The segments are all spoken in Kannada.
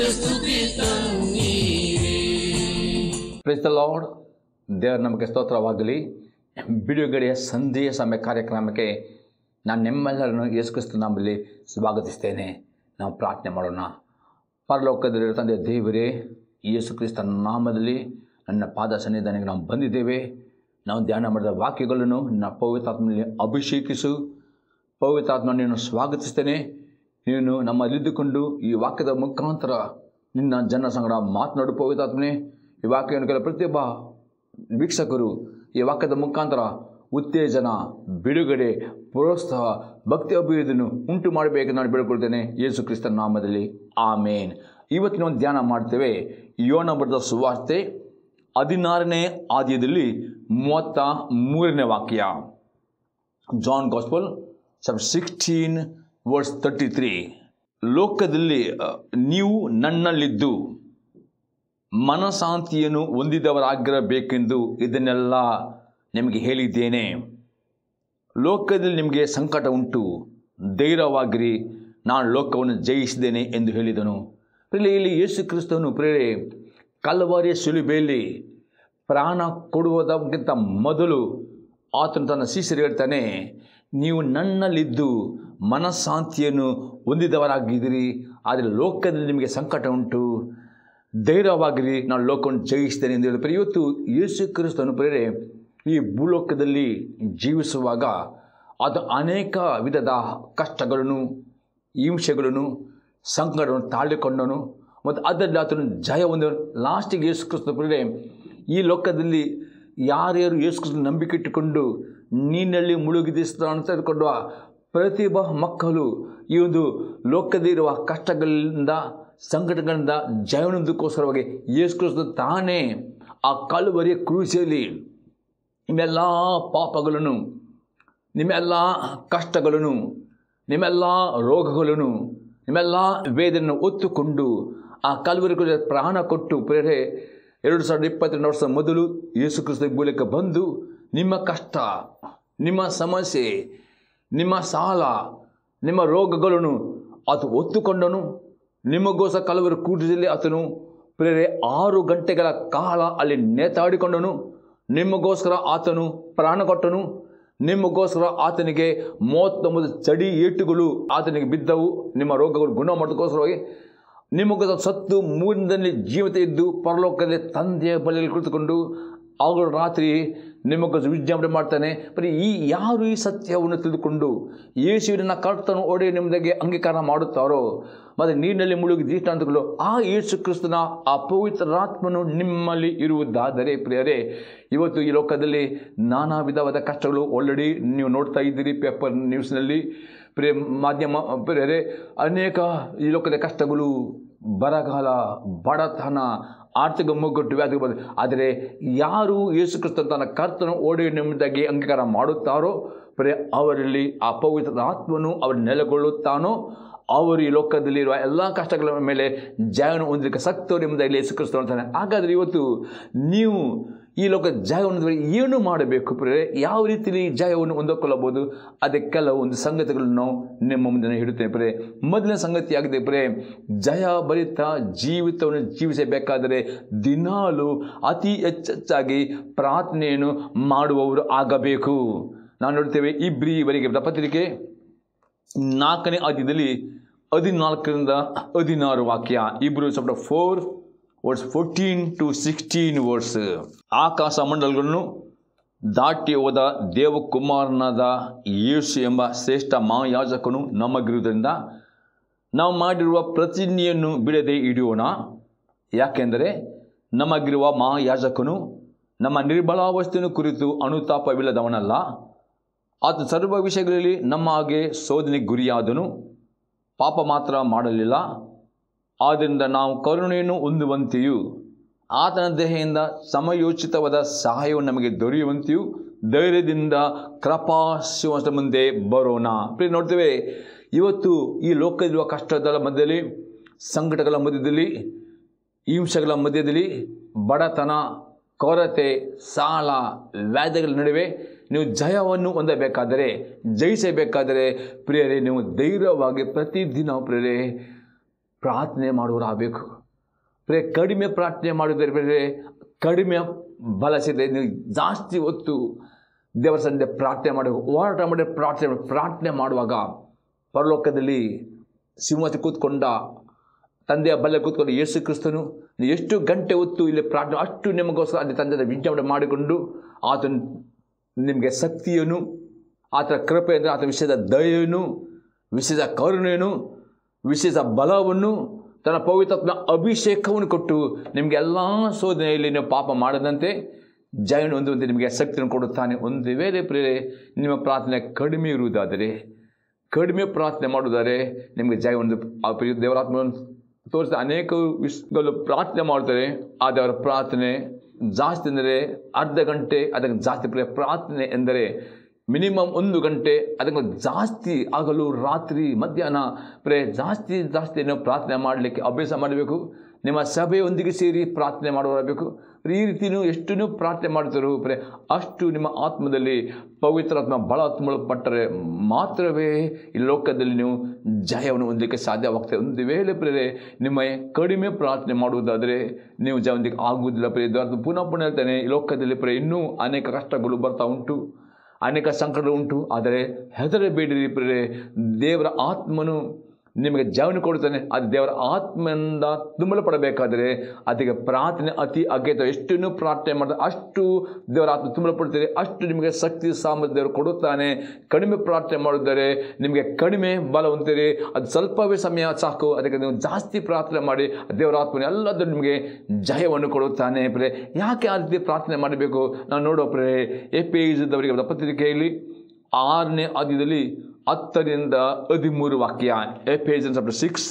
ಪ್ರೆಸ್ ದ ಲಾರ್ಡ್ ದೇವರ ನಮಗೆ ಸ್ತೋತ್ರವಾಗಲಿ ಬಿಡುಗಡೆಯ ಸಂಧಿಯ ಸಮಯ ಕಾರ್ಯಕ್ರಮಕ್ಕೆ ನಾನು ನಿಮ್ಮೆಲ್ಲರನ್ನು ಯೇಸು ಕ್ರಿಸ್ತ ನಾಮದಲ್ಲಿ ಸ್ವಾಗತಿಸ್ತೇನೆ ನಾವು ಪ್ರಾರ್ಥನೆ ಮಾಡೋಣ ಪರಲೋಕದಲ್ಲಿರೋ ತಂದೆ ದೇವರೇ ಯೇಸು ಕ್ರಿಸ್ತನ ನಾಮದಲ್ಲಿ ನನ್ನ ಪಾದ ಸನ್ನಿಧಾನಕ್ಕೆ ನಾವು ಬಂದಿದ್ದೇವೆ ನಾವು ಧ್ಯಾನ ಮಾಡಿದ ವಾಕ್ಯಗಳನ್ನು ನಿನ್ನ ಪವಿತ್ರಾತ್ಮನಲ್ಲಿ ಅಭಿಷೇಕಿಸು ಪವಿತ್ರಾತ್ಮ ನೀನು ಸ್ವಾಗತಿಸ್ತೇನೆ ನೀನು ನಮ್ಮಲ್ಲಿದ್ದುಕೊಂಡು ಈ ವಾಕ್ಯದ ಮುಖಾಂತರ ನಿನ್ನ ಜನ ಸಂಗಡ ಮಾತನಾಡು ಪವಿತ್ರಾತ್ಮನೆ ಈ ವಾಕ್ಯವನ್ನು ಕೆಲ ಪ್ರತಿಯೊಬ್ಬ ವೀಕ್ಷಕರು ಈ ವಾಕ್ಯದ ಮುಖಾಂತರ ಉತ್ತೇಜನ ಬಿಡುಗಡೆ ಪ್ರೋತ್ಸಾಹ ಭಕ್ತಿ ಅಭಿವೃದ್ಧಿಯನ್ನು ಉಂಟು ಮಾಡಬೇಕು ನಾನು ಬೇಡಿಕೊಳ್ತೇನೆ ಯೇಸು ಕ್ರಿಸ್ತನ ನಾಮದಲ್ಲಿ ಆಮೇನ್ ಇವತ್ತಿನ ಒಂದು ಧ್ಯಾನ ಮಾಡ್ತೇವೆ ಯೋನ ಬರೆದ ಸುವಾರ್ತೆ ಹದಿನಾರನೇ ಆದ್ಯದಲ್ಲಿ ಮೂವತ್ತ ಮೂರನೇ ವಾಕ್ಯ John gospel sub sixteen verse thirty three ಲೋಕದಲ್ಲಿ ಅ, ನೀವು ನನ್ನಲ್ಲಿದ್ದು ಮನಶಾಂತಿಯನ್ನು ಹೊಂದಿದವರಾಗಿರಬೇಕೆಂದು ಇದನ್ನೆಲ್ಲ ನಿಮಗೆ ಹೇಳಿದ್ದೇನೆ ಲೋಕದಲ್ಲಿ ನಿಮಗೆ ಸಂಕಟ ಉಂಟು ಧೈರ್ಯವಾಗಿರಿ ನಾನು ಲೋಕವನ್ನು ಜಯಿಸಿದ್ದೇನೆ ಎಂದು ಹೇಳಿದನು ಇಲ್ಲಿ ಇಲ್ಲಿ ಯೇಸು ಕ್ರಿಸ್ತನು ಪ್ರೇರೆ ಕಲ್ವಾರಿಯ ಶಿಲುಬೆಯಲ್ಲಿ ಪ್ರಾಣ ಕೊಡುವುದಕ್ಕಿಂತ ಮೊದಲು ಆತನು ತನ್ನ ಶಿಷ್ಯರು ಹೇಳ್ತಾನೆ ನೀವು ನನ್ನಲ್ಲಿದ್ದು ಮನಃಶಾಂತಿಯನ್ನು ಹೊಂದಿದವರಾಗಿದ್ದೀರಿ ಆದರೆ ಲೋಕದಲ್ಲಿ ನಿಮಗೆ ಸಂಕಟ ಉಂಟು ಧೈರ್ಯವಾಗಿರಿ ನಾನು ಲೋಕವನ್ನು ಜಯಿಸ್ತೇನೆ ಎಂದು ಹೇಳಿದ್ರೆ ಇವತ್ತು ಯೇಸು ಕ್ರಿಸ್ತನು ಪ್ರೇರೆ ಈ ಭೂಲೋಕದಲ್ಲಿ ಜೀವಿಸುವಾಗ ಅದು ಅನೇಕ ವಿಧದ ಕಷ್ಟಗಳನ್ನು ಹಿಂಸೆಗಳನ್ನು ಸಂಕಟವನ್ನು ತಾಳಿಕೊಂಡನು ಮತ್ತು ಅದರಲ್ಲಿ ಆತನು ಜಯ ಹೊಂದ ಲಾಸ್ಟಿಗೆ ಯೇಸು ಕ್ರಿಸ್ತ ಪ್ರೇರೆ ಈ ಲೋಕದಲ್ಲಿ ಯಾರ್ಯಾರು ಯೇಸು ಕ್ರಿಸ್ತ ನಂಬಿಕೆ ಇಟ್ಟುಕೊಂಡು ನೀನಲ್ಲಿ ಮುಳುಗಿದಿಸ್ತ ಅಂತ ತಿಳ್ಕೊಂಡು ಪ್ರತಿಯೊಬ್ಬ ಮಕ್ಕಳು ಈ ಒಂದು ಲೋಕದಲ್ಲಿರುವ ಕಷ್ಟಗಳಿಂದ ಸಂಕಟಗಳಿಂದ ಜಯವನದಕ್ಕೋಸ್ಕರವಾಗಿ ಯೇಸು ಕ್ರಿಸ್ತ ತಾನೇ ಆ ಕಳುವರಿಯ ಕ್ರೂಸಿಯಲ್ಲಿ ನಿಮ್ಮೆಲ್ಲ ಪಾಪಗಳನ್ನು ನಿಮ್ಮೆಲ್ಲ ಕಷ್ಟಗಳನ್ನು ನಿಮ್ಮೆಲ್ಲ ರೋಗಗಳನ್ನು ನಿಮ್ಮೆಲ್ಲ ವೇದನೆಯನ್ನು ಒತ್ತುಕೊಂಡು ಆ ಕಲ್ವರಿಗಳ ಪ್ರಾಣ ಕೊಟ್ಟು ಪ್ರೇರೆ ಎರಡು ಸಾವಿರದ ಇಪ್ಪತ್ತೆರಡು ವರ್ಷ ಮೊದಲು ಯೇಸು ಕ್ರಿಸ್ತ ಮೂಲಕ ಬಂದು ನಿಮ್ಮ ಕಷ್ಟ ನಿಮ್ಮ ಸಮಸ್ಯೆ ನಿಮ್ಮ ಸಾಲ ನಿಮ್ಮ ರೋಗಗಳನ್ನು ಆತ ಒತ್ತುಕೊಂಡನು ನಿಮಗೋಸ್ಕರ ಕಲವರು ಕೂಟದಲ್ಲಿ ಆತನು ಪ್ರೇರೆ ಆರು ಗಂಟೆಗಳ ಕಾಲ ಅಲ್ಲಿ ನೇತಾಡಿಕೊಂಡನು ನಿಮಗೋಸ್ಕರ ಆತನು ಪ್ರಾಣ ಕೊಟ್ಟನು ನಿಮಗೋಸ್ಕರ ಆತನಿಗೆ ಮೂವತ್ತೊಂಬತ್ತು ಚಡಿ ಏಟುಗಳು ಆತನಿಗೆ ಬಿದ್ದವು ನಿಮ್ಮ ರೋಗಗಳು ಗುಣ ಮಾಡೋದಕ್ಕೋಸ್ಕರವಾಗಿ ನಿಮಗೋಸ್ಕರ ಸತ್ತು ಮೂರಿನಲ್ಲಿ ಜೀವಿತ ಇದ್ದು ಪರಲೋಕದಲ್ಲಿ ತಂದೆಯ ಬಳಿಯಲ್ಲಿ ಕುಳಿತುಕೊಂಡು ಅವಳು ರಾತ್ರಿ ನಿಮಗೋಸ್ಕರ ವಿಜ್ಞಾಪನೆ ಮಾಡ್ತಾನೆ ಬರೀ ಈ ಯಾರು ಈ ಸತ್ಯವನ್ನು ತಿಳಿದುಕೊಂಡು ಯೇಸುವಿನ ಕರ್ತನು ಒಡೆ ನಿಮ್ಮದಾಗೆ ಅಂಗೀಕಾರ ಮಾಡುತ್ತಾರೋ ಮತ್ತು ನೀರಿನಲ್ಲಿ ಮುಳುಗಿ ದೃಷ್ಟಾಂತಗಳು ಆ ಯೇಸು ಕ್ರಿಸ್ತನ ಆ ಪವಿತ್ರಾತ್ಮನು ನಿಮ್ಮಲ್ಲಿ ಇರುವುದಾದರೆ ಪ್ರಿಯರೇ ಇವತ್ತು ಈ ಲೋಕದಲ್ಲಿ ನಾನಾ ವಿಧವಾದ ಕಷ್ಟಗಳು ಆಲ್ರೆಡಿ ನೀವು ನೋಡ್ತಾ ಇದ್ದೀರಿ ಪೇಪರ್ ನ್ಯೂಸ್ನಲ್ಲಿ ಪ್ರಿಯ ಮಾಧ್ಯಮ ಪ್ರಿಯರೇ ಅನೇಕ ಈ ಲೋಕದ ಕಷ್ಟಗಳು ಬರಗಾಲ ಬಡತನ ಆರ್ಥಿಕ ಮುಗ್ಗಟ್ಟು ವ್ಯಾಧಿ ಬಂದ ಆದರೆ ಯಾರು ಯೇಸು ಕ್ರಿಸ್ತ ತನ್ನ ಕರ್ತನ ಓಡಿ ನಿಮ್ಮದಾಗಿ ಅಂಗೀಕಾರ ಮಾಡುತ್ತಾರೋ ಬರೀ ಅವರಲ್ಲಿ ಆ ಪವಿತ್ರ ಆತ್ಮನು ಅವರು ನೆಲೆಗೊಳ್ಳುತ್ತಾನೋ ಅವರು ಈ ಲೋಕದಲ್ಲಿರುವ ಎಲ್ಲ ಕಷ್ಟಗಳ ಮೇಲೆ ಜಯವನ್ನು ಹೊಂದಲಿಕ್ಕೆ ಸಕ್ತವ್ರು ಎಂಬುದಾಗಿ ಯೇಸು ಕ್ರಿಸ್ತ ಅಂತಾನೆ ಹಾಗಾದರೆ ಇವತ್ತು ನೀವು ಈ ಲೋಕ ಜಯವನ್ನು ಏನು ಮಾಡಬೇಕು ಪ್ರೇರೆ ಯಾವ ರೀತಿಯಲ್ಲಿ ಜಯವನ್ನು ಹೊಂದಿಕೊಳ್ಳಬಹುದು ಅದಕ್ಕೆ ಕೆಲವೊಂದು ಸಂಗತಿಗಳನ್ನು ನಾವು ನಿಮ್ಮ ಮುಂದೆ ನಾನು ಇಡುತ್ತೇನೆ ಪ್ರೇ ಮೊದಲನೇ ಸಂಗತಿ ಆಗಿದೆ ಪ್ರೇ ಜಯ ಭರಿತ ಜೀವಿತವನ್ನು ಜೀವಿಸಬೇಕಾದರೆ ದಿನಾಲು ಅತಿ ಹೆಚ್ಚೆಚ್ಚಾಗಿ ಪ್ರಾರ್ಥನೆಯನ್ನು ಮಾಡುವವರು ಆಗಬೇಕು ನಾವು ನೋಡ್ತೇವೆ ಇಬ್ರಿವರೆಗೆ ಬರೆದ ಪತ್ರಿಕೆ ನಾಲ್ಕನೇ ಆದ್ಯದಲ್ಲಿ ಹದಿನಾಲ್ಕರಿಂದ ಹದಿನಾರು ವಾಕ್ಯ Hebrews chapter four words fourteen to sixteen words ಆಕಾಶ ಮಂಡಲಗಳನ್ನು ದಾಟಿ ಹೋದ ದೇವಕುಮಾರನಾದ ಯೇಸು ಎಂಬ ಶ್ರೇಷ್ಠ ಮಹಾಯಾಜಕನು ನಮಗಿರುವುದರಿಂದ ನಾವು ಮಾಡಿರುವ ಪ್ರತಿಜ್ಞೆಯನ್ನು ಬಿಡದೆ ಹಿಡಿಯೋಣ ಯಾಕೆಂದರೆ ನಮಗಿರುವ ಮಹಾಯಾಜಕನು ನಮ್ಮ ನಿರ್ಬಲಾವಸ್ಥೆಯನ್ನು ಕುರಿತು ಅನುತಾಪವಿಲ್ಲದವನಲ್ಲ ಆತ ಸರ್ವ ವಿಷಯಗಳಲ್ಲಿ ನಮ್ಮ ಹಾಗೆ ಶೋಧನೆಗೆ ಗುರಿಯಾದನು ಪಾಪ ಮಾತ್ರ ಮಾಡಲಿಲ್ಲ ಆದ್ದರಿಂದ ನಾವು ಕರುಣೆಯನ್ನು ಹೊಂದುವಂತೆಯೂ ಆತನ ದೇಹದಿಂದ ಸಮಯೋಚಿತವಾದ ಸಹಾಯವು ನಮಗೆ ದೊರೆಯುವಂತೆಯೂ ಧೈರ್ಯದಿಂದ ಕೃಪಾಶಿವದ ಮುಂದೆ ಬರೋಣ ಪ್ರಿಯ ನೋಡ್ತೇವೆ ಇವತ್ತು ಈ ಲೋಕದಲ್ಲಿರುವ ಕಷ್ಟದ ಮಧ್ಯದಲ್ಲಿ ಸಂಕಟಗಳ ಮಧ್ಯದಲ್ಲಿ ಹಿಂಸೆಗಳ ಮಧ್ಯದಲ್ಲಿ ಬಡತನ ಕೊರತೆ ಸಾಲ ವ್ಯಾಧಿಗಳ ನಡುವೆ ನೀವು ಜಯವನ್ನು ಹೊಂದಬೇಕಾದರೆ ಜಯಿಸಬೇಕಾದರೆ ಪ್ರಿಯರೇ ನೀವು ಧೈರ್ಯವಾಗಿ ಪ್ರತಿದಿನ ಪ್ರಿಯರೇ ಪ್ರಾರ್ಥನೆ ಮಾಡುವರಾಗಬೇಕು ಬರೀ ಕಡಿಮೆ ಪ್ರಾರ್ಥನೆ ಮಾಡಿದರೆ ಬೇರೆ ಕಡಿಮೆ ಬಲ ಸಿಗದೆ ನೀವು ಜಾಸ್ತಿ ಹೊತ್ತು ದೇವರ ಸಂದೆ ಪ್ರಾರ್ಥನೆ ಮಾಡಬೇಕು ಹೋರಾಟ ಮಾಡಿ ಪ್ರಾರ್ಥನೆ ಮಾಡಿ ಪ್ರಾರ್ಥನೆ ಮಾಡುವಾಗ ಪರಲೋಕದಲ್ಲಿ ಸಿಂಹಾಸ ಕೂತ್ಕೊಂಡ ತಂದೆಯ ಬಲ್ಲ ಕೂತ್ಕೊಂಡು ಯೇಸು ಕ್ರಿಸ್ತನು ನೀವು ಎಷ್ಟು ಗಂಟೆ ಹೊತ್ತು ಇಲ್ಲಿ ಪ್ರಾರ್ಥನೆ ಅಷ್ಟು ನಿಮಗೋಸ್ಕರ ಅಲ್ಲಿ ತಂದೆಯ ವಿಜ್ಞಾಪನೆ ಮಾಡಿಕೊಂಡು ಆತನು ನಿಮಗೆ ಶಕ್ತಿಯನ್ನು ಆತನ ಕೃಪೆ ಅಂದರೆ ಆತನ ವಿಷಯದ ದಯೆಯನ್ನು ವಿಷಯದ ಕರುಣೆಯನ್ನು ವಿಶೇಷ ಬಲವನ್ನು ತನ್ನ ಪವಿತ್ರಾತ್ಮ ಅಭಿಷೇಕವನ್ನು ಕೊಟ್ಟು ನಿಮಗೆ ಎಲ್ಲ ಶೋಧನೆಯಲ್ಲಿ ನೀವು ಪಾಪ ಮಾಡದಂತೆ ಜಯವನ್ನು ಹೊಂದುವಂತೆ ನಿಮಗೆ ಶಕ್ತಿಯನ್ನು ಕೊಡುತ್ತಾನೆ ಒಂದು ವೇಳೆ ಪ್ರೇರೆ ನಿಮ್ಮ ಪ್ರಾರ್ಥನೆ ಕಡಿಮೆ ಇರುವುದಾದರೆ ಕಡಿಮೆ ಪ್ರಾರ್ಥನೆ ಮಾಡುವುದಾದರೆ ನಿಮಗೆ ಜಯ ಒಂದು ಆ ಪ್ರಿಯ ದೇವರಾತ್ಮವನ್ನು ತೋರಿಸಿದ ಅನೇಕ ವಿಷಯಗಳು ಪ್ರಾರ್ಥನೆ ಮಾಡ್ತಾರೆ ಆ ದೇವರ ಪ್ರಾರ್ಥನೆ ಜಾಸ್ತಿ ಅಂದರೆ ಅರ್ಧ ಗಂಟೆ ಅದಕ್ಕೆ ಜಾಸ್ತಿ ಪ್ರಿಯ ಪ್ರಾರ್ಥನೆ ಎಂದರೆ ಮಿನಿಮಮ್ ಒಂದು ಗಂಟೆ ಅದಕ್ಕೆ ಜಾಸ್ತಿ ಆಗಲು ರಾತ್ರಿ ಮಧ್ಯಾಹ್ನ ಪ್ರೇ ಜಾಸ್ತಿ ಜಾಸ್ತಿ ನಾವು ಪ್ರಾರ್ಥನೆ ಮಾಡಲಿಕ್ಕೆ ಅಭ್ಯಾಸ ಮಾಡಬೇಕು ನಿಮ್ಮ ಸಭೆಯೊಂದಿಗೆ ಸೇರಿ ಪ್ರಾರ್ಥನೆ ಮಾಡುವರಬೇಕು ಈ ರೀತಿ ನೀವು ಎಷ್ಟು ನೀವು ಪ್ರಾರ್ಥನೆ ಮಾಡ್ತೀರೋ ಪ್ರೇ ಅಷ್ಟು ನಿಮ್ಮ ಆತ್ಮದಲ್ಲಿ ಪವಿತ್ರಾತ್ಮ ಬಲ ಪಟ್ಟರೆ ಮಾತ್ರವೇ ಈ ಲೋಕದಲ್ಲಿ ನೀವು ಜಯವನ್ನು ಹೊಂದಲಿಕ್ಕೆ ಸಾಧ್ಯವಾಗ್ತದೆ ಒಂದು ವೇಳೆ ಪ್ರೇರೆ ನಿಮ್ಮ ಕಡಿಮೆ ಪ್ರಾರ್ಥನೆ ಮಾಡುವುದಾದರೆ ನೀವು ಜಯ ಹೊಂದಲಿಕ್ಕೆ ಆಗುವುದಿಲ್ಲ ಪ್ರೇ ಇದು ಪುನಃ ಪುನಃ ಹೇಳ್ತಾನೆ ಈ ಲೋಕದಲ್ಲಿ ಪ್ರೇ ಇನ್ನೂ ಅನೇಕ ಕಷ್ಟಗಳು ಬರ್ತಾ ಉಂಟು ಅನೇಕ ಸಂಕಟ ಉಂಟು ಆದರೆ ಹೆದರಬೇಡಿರಿ ಪ್ರೇರೆ ದೇವರ ಆತ್ಮನು ನಿಮಗೆ ಜೀವನ ಕೊಡುತ್ತಾನೆ ಅದು ದೇವರ ಆತ್ಮದಿಂದ ತುಂಬಲ್ಪಡಬೇಕಾದರೆ ಅದಕ್ಕೆ ಪ್ರಾರ್ಥನೆ ಅತಿ ಅಗತ್ಯ ಎಷ್ಟು ಪ್ರಾರ್ಥನೆ ಮಾಡಿದ್ರೆ ಅಷ್ಟು ದೇವರ ಆತ್ಮ ತುಂಬಲ್ಪಡ್ತಾರೆ ಅಷ್ಟು ನಿಮಗೆ ಶಕ್ತಿ ಸಾಮರ್ಥ್ಯ ದೇವರು ಕೊಡುತ್ತಾನೆ ಕಡಿಮೆ ಪ್ರಾರ್ಥನೆ ಮಾಡಿದರೆ ನಿಮಗೆ ಕಡಿಮೆ ಬಲ ಹೊಂದಿರಿ ಅದು ಸ್ವಲ್ಪವೇ ಸಮಯ ಸಾಕು ಅದಕ್ಕೆ ನೀವು ಜಾಸ್ತಿ ಪ್ರಾರ್ಥನೆ ಮಾಡಿ ದೇವರ ಆತ್ಮನ ಎಲ್ಲದೂ ನಿಮಗೆ ಜಯವನ್ನು ಕೊಡುತ್ತಾನೆ ಪ್ರೇ ಯಾಕೆ ಆ ರೀತಿ ಪ್ರಾರ್ಥನೆ ಮಾಡಬೇಕು ನಾವು ನೋಡೋ ಪ್ರೇ ಎ ಪಿ ಇದ್ದವರಿಗೆ ಪತ್ರಿಕೆಯಲ್ಲಿ ಆರನೇ ಆದ್ಯದಲ್ಲಿ ಹತ್ತರಿಂದ ಹದಿಮೂರು ವಾಕ್ಯ Ephesians chapter six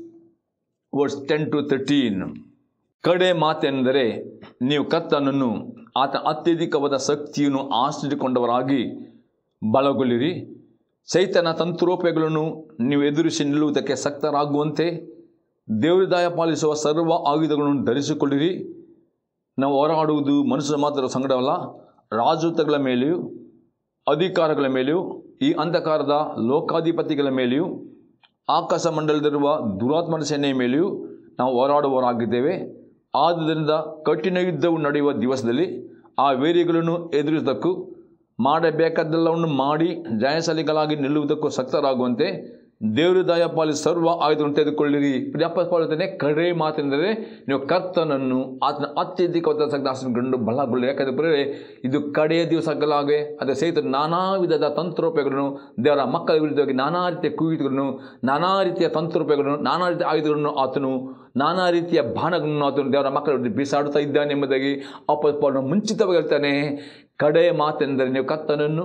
verse ten to thirteen ಕಡೆ ಮಾತೆಂದರೆ ನೀವು ಕರ್ತನನ್ನು ಆತ ಅತ್ಯಧಿಕವಾದ ಶಕ್ತಿಯನ್ನು ಆಶ್ರಯಿಸಿಕೊಂಡವರಾಗಿ ಬಲಗೊಳ್ಳಿರಿ ಚೈತನ್ಯ ತಂತ್ರೋಪಾಯಗಳನ್ನು ನೀವು ಎದುರಿಸಿ ನಿಲ್ಲುವುದಕ್ಕೆ ಸಕ್ತರಾಗುವಂತೆ ದೇವರಿದಾಯ ಪಾಲಿಸುವ ಸರ್ವ ಆಯುಧಗಳನ್ನು ಧರಿಸಿಕೊಳ್ಳಿರಿ ನಾವು ಹೋರಾಡುವುದು ಮನುಷ್ಯರ ಮಾತ್ರ ಸಂಗಡವಲ್ಲ ರಾಜೂತಗಳ ಮೇಲೆಯೂ ಅಧಿಕಾರಗಳ ಮೇಲೆಯೂ ಈ ಅಂಧಕಾರದ ಲೋಕಾಧಿಪತಿಗಳ ಮೇಲೆಯೂ ಆಕಾಶ ಮಂಡಲದಲ್ಲಿರುವ ದುರಾತ್ಮನ ಸೇನೆಯ ಮೇಲೆಯೂ ನಾವು ಹೋರಾಡುವವರಾಗಿದ್ದೇವೆ ಆದ್ದರಿಂದ ಕಠಿಣ ಯುದ್ಧವು ನಡೆಯುವ ದಿವಸದಲ್ಲಿ ಆ ವೇರಿಗಳನ್ನು ಎದುರಿಸುವುದಕ್ಕೂ ಮಾಡಬೇಕಾದ್ದೆಲ್ಲವನ್ನು ಮಾಡಿ ಜಯಶಾಲಿಗಳಾಗಿ ನಿಲ್ಲುವುದಕ್ಕೂ ಸಕ್ತರಾಗುವಂತೆ ದೇವರು ದಯಪಾಲಿ ಸರ್ವ ಆಯುಧವನ್ನು ತೆಗೆದುಕೊಳ್ಳಿರಿ ಪ್ರಿಯಪ್ಪಾನೆ ಕಡೆ ಮಾತೆಂದರೆ ನೀವು ಕರ್ತನನ್ನು ಆತನ ಅತ್ಯಧಿಕವಾದ ಸಂಘಾಸನಗೊಂಡು ಬಲಗೊಳ್ಳಿ ಯಾಕಂದರೆ ಇದು ಕಡೆಯ ದಿವಸಗಳಾಗೆ ಅದೇ ಸಹಿತ ನಾನಾ ವಿಧದ ತಂತ್ರೋಪಾಯಗಳನ್ನು ದೇವರ ಮಕ್ಕಳ ವಿರುದ್ಧವಾಗಿ ನಾನಾ ರೀತಿಯ ಕುಯುತಗಳನ್ನು ನಾನಾ ರೀತಿಯ ತಂತ್ರೋಪಾಯಗಳನ್ನು ನಾನಾ ರೀತಿಯ ಆಯುಧಗಳನ್ನು ಆತನು ನಾನಾ ರೀತಿಯ ಬಾಣಗಳನ್ನು ಆತನು ದೇವರ ಮಕ್ಕಳ ವಿರುದ್ಧ ಬೀಸಾಡುತ್ತಾ ಇದ್ದಾನೆ ಎಂಬುದಾಗಿ ಅಪ್ಪನ ಮುಂಚಿತವಾಗಿ ಹೇಳ್ತಾನೆ ಕಡೆಯ ಮಾತೆಂದರೆ ನೀವು ಕರ್ತನನ್ನು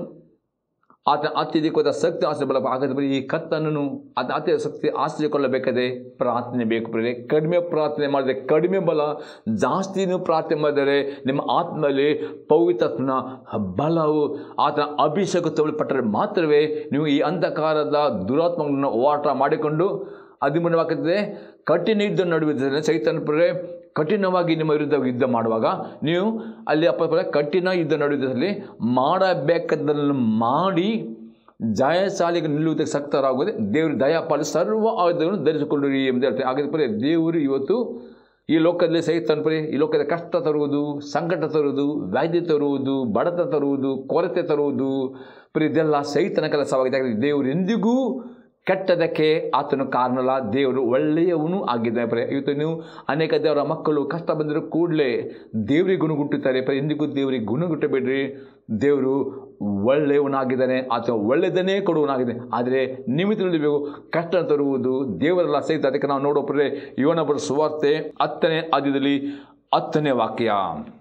ಆತನ ಅತ್ಯಧಿಕವಾದ ಶಕ್ತಿ ಆಶ್ರಯ ಬಲ ಹಾಗಾದರೆ ಈ ಕತ್ತನನ್ನು ಆತನ ಅತ್ಯ ಶಕ್ತಿ ಆಶ್ರಯಕೊಳ್ಳಬೇಕಾದ್ರೆ ಪ್ರಾರ್ಥನೆ ಬೇಕು ಪ್ರೇರೆ ಕಡಿಮೆ ಪ್ರಾರ್ಥನೆ ಮಾಡಿದರೆ ಕಡಿಮೆ ಬಲ ಜಾಸ್ತಿನೂ ಪ್ರಾರ್ಥನೆ ಮಾಡಿದರೆ ನಿಮ್ಮ ಆತ್ಮದಲ್ಲಿ ಪವಿತ್ರತ್ವನ ಬಲವು ಆತನ ಅಭಿಷೇಕ ತಗೊಳ್ಪಟ್ಟರೆ ಮಾತ್ರವೇ ನೀವು ಈ ಅಂಧಕಾರದ ದುರಾತ್ಮಗಳನ್ನು ಹೋರಾಟ ಮಾಡಿಕೊಂಡು ಹದಿಮೂರವಾಗ್ತದೆ ಕಠಿಣ ಯುದ್ಧ ನಡುವೆ ಚೈತನ್ಯ ಪ್ರೇ ಕಠಿಣವಾಗಿ ನಿಮ್ಮ ವಿರುದ್ಧ ಯುದ್ಧ ಮಾಡುವಾಗ ನೀವು ಅಲ್ಲಿ ಅಪ್ಪ ಕಠಿಣ ಯುದ್ಧ ನಡೆಯುವುದರಲ್ಲಿ ಮಾಡಬೇಕಾದ್ದನ್ನು ಮಾಡಿ ಜಯಶಾಲಿಗೆ ನಿಲ್ಲುವುದಕ್ಕೆ ಸಕ್ತರಾಗುವುದೇ ದೇವರು ದಯಾಪಾಲಿ ಸರ್ವ ಆಯುಧಗಳನ್ನು ಧರಿಸಿಕೊಳ್ಳಿರಿ ಎಂದು ಹೇಳ್ತಾರೆ ಹಾಗಾದರೆ ದೇವರು ಇವತ್ತು ಈ ಲೋಕದಲ್ಲಿ ಸಹಿತ ಪರಿ ಈ ಲೋಕದ ಕಷ್ಟ ತರುವುದು ಸಂಕಟ ತರುವುದು ವ್ಯಾಧಿ ತರುವುದು ಬಡತ ತರುವುದು ಕೊರತೆ ತರುವುದು ಪರಿ ಇದೆಲ್ಲ ಸಹಿತನ ಕೆಲಸವಾಗಿದೆ ಯಾಕಂದರೆ ದೇವರು ಎಂದಿಗೂ ಕೆಟ್ಟದಕ್ಕೆ ಆತನು ಕಾರಣಲ್ಲ ದೇವರು ಒಳ್ಳೆಯವನು ಆಗಿದ್ದಾನೆ ಪ್ರ ಇವತ್ತು ನೀವು ಅನೇಕ ದೇವರ ಮಕ್ಕಳು ಕಷ್ಟ ಬಂದರೂ ಕೂಡಲೇ ದೇವರಿಗೆ ಗುಣಗುಟ್ಟುತ್ತಾರೆ ಪ್ರ ಎಂದಿಗೂ ದೇವರಿಗೆ ಗುಣಗುಟ್ಟಬೇಡ್ರಿ ದೇವರು ಒಳ್ಳೆಯವನಾಗಿದ್ದಾನೆ ಆತ ಒಳ್ಳೆಯದನ್ನೇ ಕೊಡುವನಾಗಿದೆ ಆದರೆ ನೀವು ತಿಳಿಯಬೇಕು ಕಷ್ಟ ತರುವುದು ದೇವರೆಲ್ಲ ಸಹಿತ ಅದಕ್ಕೆ ನಾವು ನೋಡೋಪ್ರೆ ಇವನೊಬ್ಬರ ಸುವಾರ್ತೆ ಹತ್ತನೇ ಆದ್ಯದಲ್ಲಿ ಹತ್ತನೇ ವಾಕ್ಯ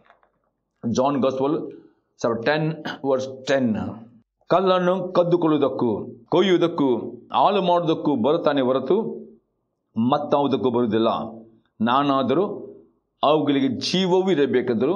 John gospel sir ten verse ten ಕಲ್ಲನ್ನು ಕದ್ದುಕೊಳ್ಳುವುದಕ್ಕೂ ಕೊಯ್ಯುವುದಕ್ಕೂ ಹಾಳು ಮಾಡುವುದಕ್ಕೂ ಬರುತ್ತಾನೆ ಹೊರತು ಮತ್ತಾವುದಕ್ಕೂ ಬರುವುದಿಲ್ಲ ನಾನಾದರೂ ಅವುಗಳಿಗೆ ಜೀವವೂ ಇರಬೇಕೆಂದರೂ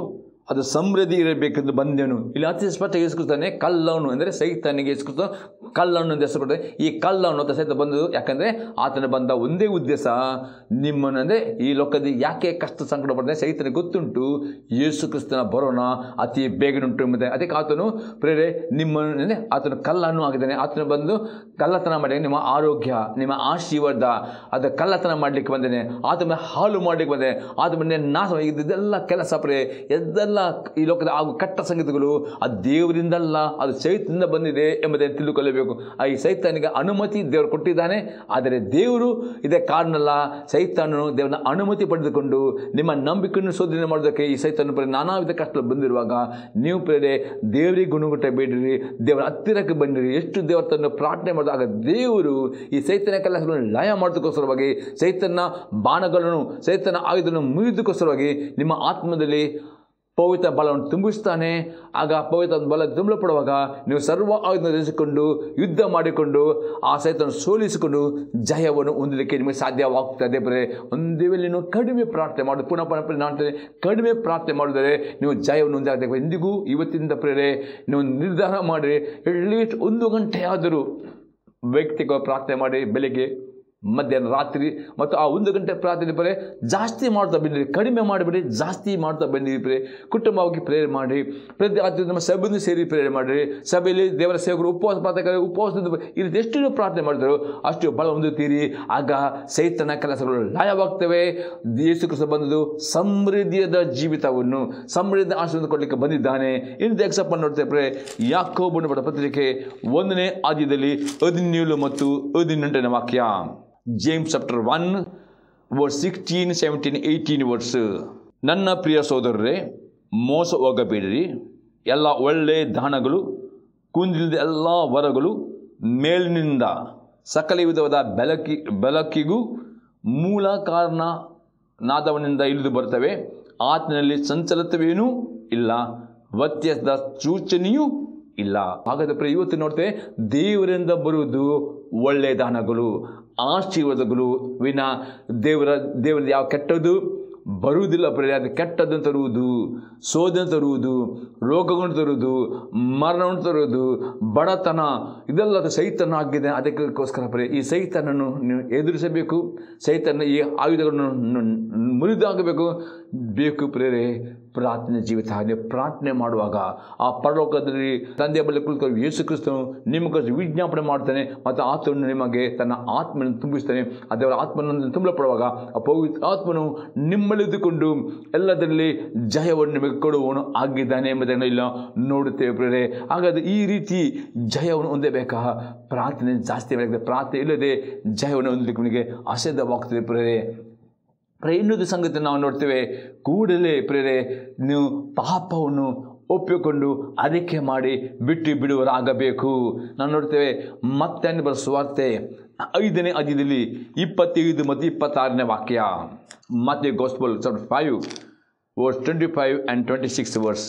ಅದು ಸಮೃದ್ಧಿ ಇರಬೇಕೆಂದು ಬಂದೆನು ಇಲ್ಲಿ ಅತಿ ಸ್ಪಷ್ಟ ಇಸ್ಕೊಳ್ತಾನೆ ಕಲ್ಲವನು ಅಂದರೆ ಸೈತಾನಿಗೆ ಇಸ್ಕೊಳ್ತಾ ಕಲ್ಲವನು ಅಂತ ಹೆಸರು ಕೊಡ್ತಾನೆ ಈ ಕಲ್ಲವನು ಅಂತ ಸಹಿತ ಬಂದು ಯಾಕಂದರೆ ಆತನ ಬಂದ ಒಂದೇ ಉದ್ದೇಶ ನಿಮ್ಮನ್ನು ಅಂದರೆ ಈ ಲೋಕದಲ್ಲಿ ಯಾಕೆ ಕಷ್ಟ ಸಂಕಟ ಬರ್ತದೆ ಸೈತನಿಗೆ ಗೊತ್ತುಂಟು ಯೇಸು ಕ್ರಿಸ್ತನ ಬರೋಣ ಅತಿ ಬೇಗನುಂಟು ಎಂಬುದೇ ಅದಕ್ಕೆ ಆತನು ಪ್ರೇರೆ ನಿಮ್ಮನ್ನೇ ಆತನು ಕಲ್ಲನ್ನು ಆಗಿದ್ದಾನೆ ಆತನು ಬಂದು ಕಳ್ಳತನ ಮಾಡಿ ನಿಮ್ಮ ಆರೋಗ್ಯ ನಿಮ್ಮ ಆಶೀರ್ವಾದ ಅದು ಕಳ್ಳತನ ಮಾಡಲಿಕ್ಕೆ ಬಂದೇನೆ ಆತ ಮೇಲೆ ಹಾಳು ಮಾಡಲಿಕ್ಕೆ ಬಂದೆ ಆತ ಮೇಲೆ ನಾಶ ಇದೆಲ್ಲ ಕೆಲಸ ಪ್ರೇ ಎದ್ದೆಲ್ಲ ಈ ಲೋಕದ ಹಾಗೂ ಕಟ್ಟ ಸಂಗತಿಗಳು ಆ ದೇವರಿಂದಲ್ಲ ಅದು ಸೈತನಿಂದ ಬಂದಿದೆ ಎಂಬುದನ್ನು ತಿಳ್ಕೊಳ್ಳಬೇಕು ಆ ಈ ಸೈತಾನಿಗೆ ಅನುಮತಿ ದೇವರು ಕೊಟ್ಟಿದ್ದಾನೆ ಆದರೆ ದೇವರು ಇದೇ ಕಾರಣಲ್ಲ ಸೈತಾನನು ದೇವರ ಅನುಮತಿ ಪಡೆದುಕೊಂಡು ನಿಮ್ಮ ನಂಬಿಕೆಯನ್ನು ಶೋಧನೆ ಮಾಡೋದಕ್ಕೆ ಈ ಸೈತಾನ ಪ್ರೇರೆ ನಾನಾ ವಿಧ ಕಷ್ಟ ಬಂದಿರುವಾಗ ನೀವು ಪ್ರೇರೆ ದೇವರಿಗೆ ಗುಣಗುಟ್ಟ ಬೇಡಿರಿ ದೇವರ ಹತ್ತಿರಕ್ಕೆ ಬಂದಿರಿ ಎಷ್ಟು ದೇವರ ತನ್ನ ಪ್ರಾರ್ಥನೆ ಮಾಡಿದಾಗ ದೇವರು ಈ ಸೈತನ ಕೆಲಸಗಳನ್ನು ಲಯ ಮಾಡೋದಕ್ಕೋಸ್ಕರವಾಗಿ ಸೈತನ ಬಾಣಗಳನ್ನು ಸೈತನ ಆಯುಧವನ್ನು ಮುರಿದಕ್ಕೋಸ್ಕರವಾಗಿ ನಿಮ್ಮ ಆತ್ಮದಲ್ಲಿ ಪವಿತ್ರ ಬಲವನ್ನು ತುಂಬಿಸ್ತಾನೆ ಆಗ ಪವಿತ್ರ ಬಲ ತುಂಬಲ್ಪಡುವಾಗ ನೀವು ಸರ್ವ ಆಯುಧ ಧರಿಸಿಕೊಂಡು ಯುದ್ಧ ಮಾಡಿಕೊಂಡು ಆ ಸೈತನ್ನು ಸೋಲಿಸಿಕೊಂಡು ಜಯವನ್ನು ಹೊಂದಲಿಕ್ಕೆ ನಿಮಗೆ ಸಾಧ್ಯವಾಗ್ತದೆ ಬರೇ ಒಂದೇ ವೇಳೆ ನೀವು ಕಡಿಮೆ ಪ್ರಾರ್ಥನೆ ಮಾಡೋದು ಪುನಃ ಪುನಃ ಪುನಃ ನಾನು ಹೇಳ್ತೇನೆ, ಕಡಿಮೆ ಪ್ರಾರ್ಥನೆ ಮಾಡಿದರೆ ನೀವು ಜಯವನ್ನು ಹೊಂದಾಗಬೇಕು ಎಂದಿಗೂ ಇವತ್ತಿಂದ ಪ್ರೇರೆ ನೀವು ನಿರ್ಧಾರ ಮಾಡಿ ಅಟ್ಲೀಸ್ಟ್ ಒಂದು ಗಂಟೆ ಆದರೂ ವ್ಯಕ್ತಿಗೆ ಪ್ರಾರ್ಥನೆ ಮಾಡಿ ಬೆಳಿಗ್ಗೆ ಮಧ್ಯಾಹ್ನ ರಾತ್ರಿ ಮತ್ತು ಆ ಒಂದು ಗಂಟೆ ಪ್ರಾರ್ಥನೆ ಬರೀ ಜಾಸ್ತಿ ಮಾಡ್ತಾ ಬಂದಿರಿ ಕಡಿಮೆ ಮಾಡಿಬಿಡಿ ಜಾಸ್ತಿ ಮಾಡ್ತಾ ಬಂದಿರಿ ಪ್ರೇ ಕುಟುಂಬವಾಗಿ ಪ್ರೇರಣೆ ಮಾಡಿ ಪ್ರತಿ ರಾತ್ರಿ ನಮ್ಮ ಸಭೆಯನ್ನು ಸೇರಿ ಪ್ರೇರಣೆ ಮಾಡಿರಿ ಸಭೆಯಲ್ಲಿ ದೇವರ ಸೇವಕರು ಉಪವಾಸ ಪ್ರಾರ್ಥನೆ ಉಪವಾಸದಿಂದ ಈ ರೀತಿ ಎಷ್ಟು ನೀವು ಪ್ರಾರ್ಥನೆ ಮಾಡಿದ್ರು ಅಷ್ಟು ಬಲ ಹೊಂದುತ್ತೀರಿ ಆಗ ಸೈತನ ಕೆಲಸಗಳು ಲಯವಾಗ್ತವೆ ಯೇಸು ಕ್ರಿಸ್ತ ಬಂದದ್ದು ಸಮೃದ್ಧಿಯಾದ ಜೀವಿತವನ್ನು ಸಮೃದ್ಧ ಆಶೀರ್ವಾದ ಕೊಡಲಿಕ್ಕೆ ಬಂದಿದ್ದಾನೆ ಇನ್ನು ಎಕ್ಸಪ್ಪ ನೋಡ್ತೇವೆ ಯಾಕೋಬನ ಬಡ ಪತ್ರಿಕೆ ಒಂದನೇ ಆದ್ಯದಲ್ಲಿ ಹದಿನೇಳು ಮತ್ತು ಹದಿನೆಂಟನೇ ವಾಕ್ಯ James chapter one verse sixteen seventeen eighteen verse ನನ್ನ ಪ್ರಿಯ ಸೋದರರೇ ಮೋಸ ಹೋಗಬೇಡಿರಿ ಎಲ್ಲ ಒಳ್ಳೆ ದಾನಗಳು ಕುಂದಿಲ್ಲದ ಎಲ್ಲ ವರಗಳು ಮೇಲಿನಿಂದ ಸಕಲ ವಿಧವಾದ ಬೆಳಕಿ ಬೆಳಕಿಗೂ ಮೂಲ ಕಾರಣ ನಾದವನಿಂದ ಇಳಿದು ಬರ್ತವೆ ಆತನಲ್ಲಿ ಸಂಚಲತವೇನೂ ಇಲ್ಲ ವ್ಯತ್ಯಾಸದ ಸೂಚನೆಯೂ ಇಲ್ಲ ಹಾಗಾದ್ರೆ ಪ್ರಿಯ ಇವತ್ತು ನೋಡ್ತೇವೆ ದೇವರಿಂದ ಬರುವುದು ಒಳ್ಳೆಯ ದಾನಗಳು ಆಶೀರ್ವಾದಗಳು ವಿನ ದೇವರ ದೇವರದ ಯಾವ ಕೆಟ್ಟದ್ದು ಬರುವುದಿಲ್ಲ ಪ್ರಿಯ ಅದು ಕೆಟ್ಟದ್ದನ್ನು ತರುವುದು ಸೋದನ್ನು ತರುವುದು ರೋಗಗಳನ್ನು ತರುವುದು ಮರಣವನ್ನು ತರುವುದು ಬಡತನ ಇದೆಲ್ಲ ಅದು ಸೈತನ ಆಗಿದೆ ಅದಕ್ಕೋಸ್ಕರ ಪ್ರಿಯ ಈ ಸೈತನನ್ನು ನೀವು ಎದುರಿಸಬೇಕು ಸೈತನ ಈ ಆಯುಧಗಳನ್ನು ಮುರಿದಾಗಬೇಕು ಬೇಕು ಪ್ರೇರೆ ಪ್ರಾರ್ಥನೆ ಜೀವಿತ ನೀವು ಪ್ರಾರ್ಥನೆ ಮಾಡುವಾಗ ಆ ಪರಲೋಕದಲ್ಲಿ ತಂದೆಯ ಬಳಿ ಕುಳಿತು ಯೇಸು ಕ್ರಿಸ್ತನು ನಿಮಗೋಸ್ಕರ ವಿಜ್ಞಾಪನೆ ಮಾಡ್ತಾನೆ ಮತ್ತು ಆತನು ನಿಮಗೆ ತನ್ನ ಆತ್ಮನ ತುಂಬಿಸ್ತಾನೆ ಆ ದೇವರ ಆತ್ಮನನ್ನು ತುಂಬಲ್ಪಡುವಾಗ ಆ ಪವಿತ್ರ ಆತ್ಮನು ನಿಮ್ಮಲ್ಲಿದ್ದುಕೊಂಡು ಎಲ್ಲದರಲ್ಲಿ ಜಯವನ್ನು ನಿಮಗೆ ಕೊಡುವವನು ಆಗಿದ್ದಾನೆ ಎಂಬುದನ್ನು ಇಲ್ಲ ನೋಡುತ್ತೇವೆ ಪ್ರೇರೆ ಹಾಗಾದರೆ ಈ ರೀತಿ ಜಯವನ್ನು ಹೊಂದಬೇಕಾ ಪ್ರಾರ್ಥನೆ ಜಾಸ್ತಿ ಬೇಕಾಗಿದೆ ಪ್ರಾರ್ಥನೆ ಇಲ್ಲದೆ ಜಯವನ್ನು ಹೊಂದಲಿಕ್ಕೆ ನಿಮಗೆ ಅಸಾಧ್ಯವಾಗ್ತದೆ ಪ್ರೇರೆ ಪ್ರೇರೆ ಇನ್ನೊಂದು ಸಂಗತಿ ನಾವು ನೋಡ್ತೇವೆ ಕೂಡಲೇ ಪ್ರೇರೆ ನೀವು ಪಾಪವನ್ನು ಒಪ್ಪಿಕೊಂಡು ಅರಿಕೆ ಮಾಡಿ ಬಿಟ್ಟು ಬಿಡುವರಾಗಬೇಕು ನಾವು ನೋಡ್ತೇವೆ ಮತ್ತೆ ಬರೋ ಸ್ವಾರ್ತೆ ಐದನೇ ಅಧ್ಯದಲ್ಲಿ ಇಪ್ಪತ್ತೈದು ಮತ್ತು ಇಪ್ಪತ್ತಾರನೇ ವಾಕ್ಯ Matthew gospel chapter five verse twenty five and twenty six verse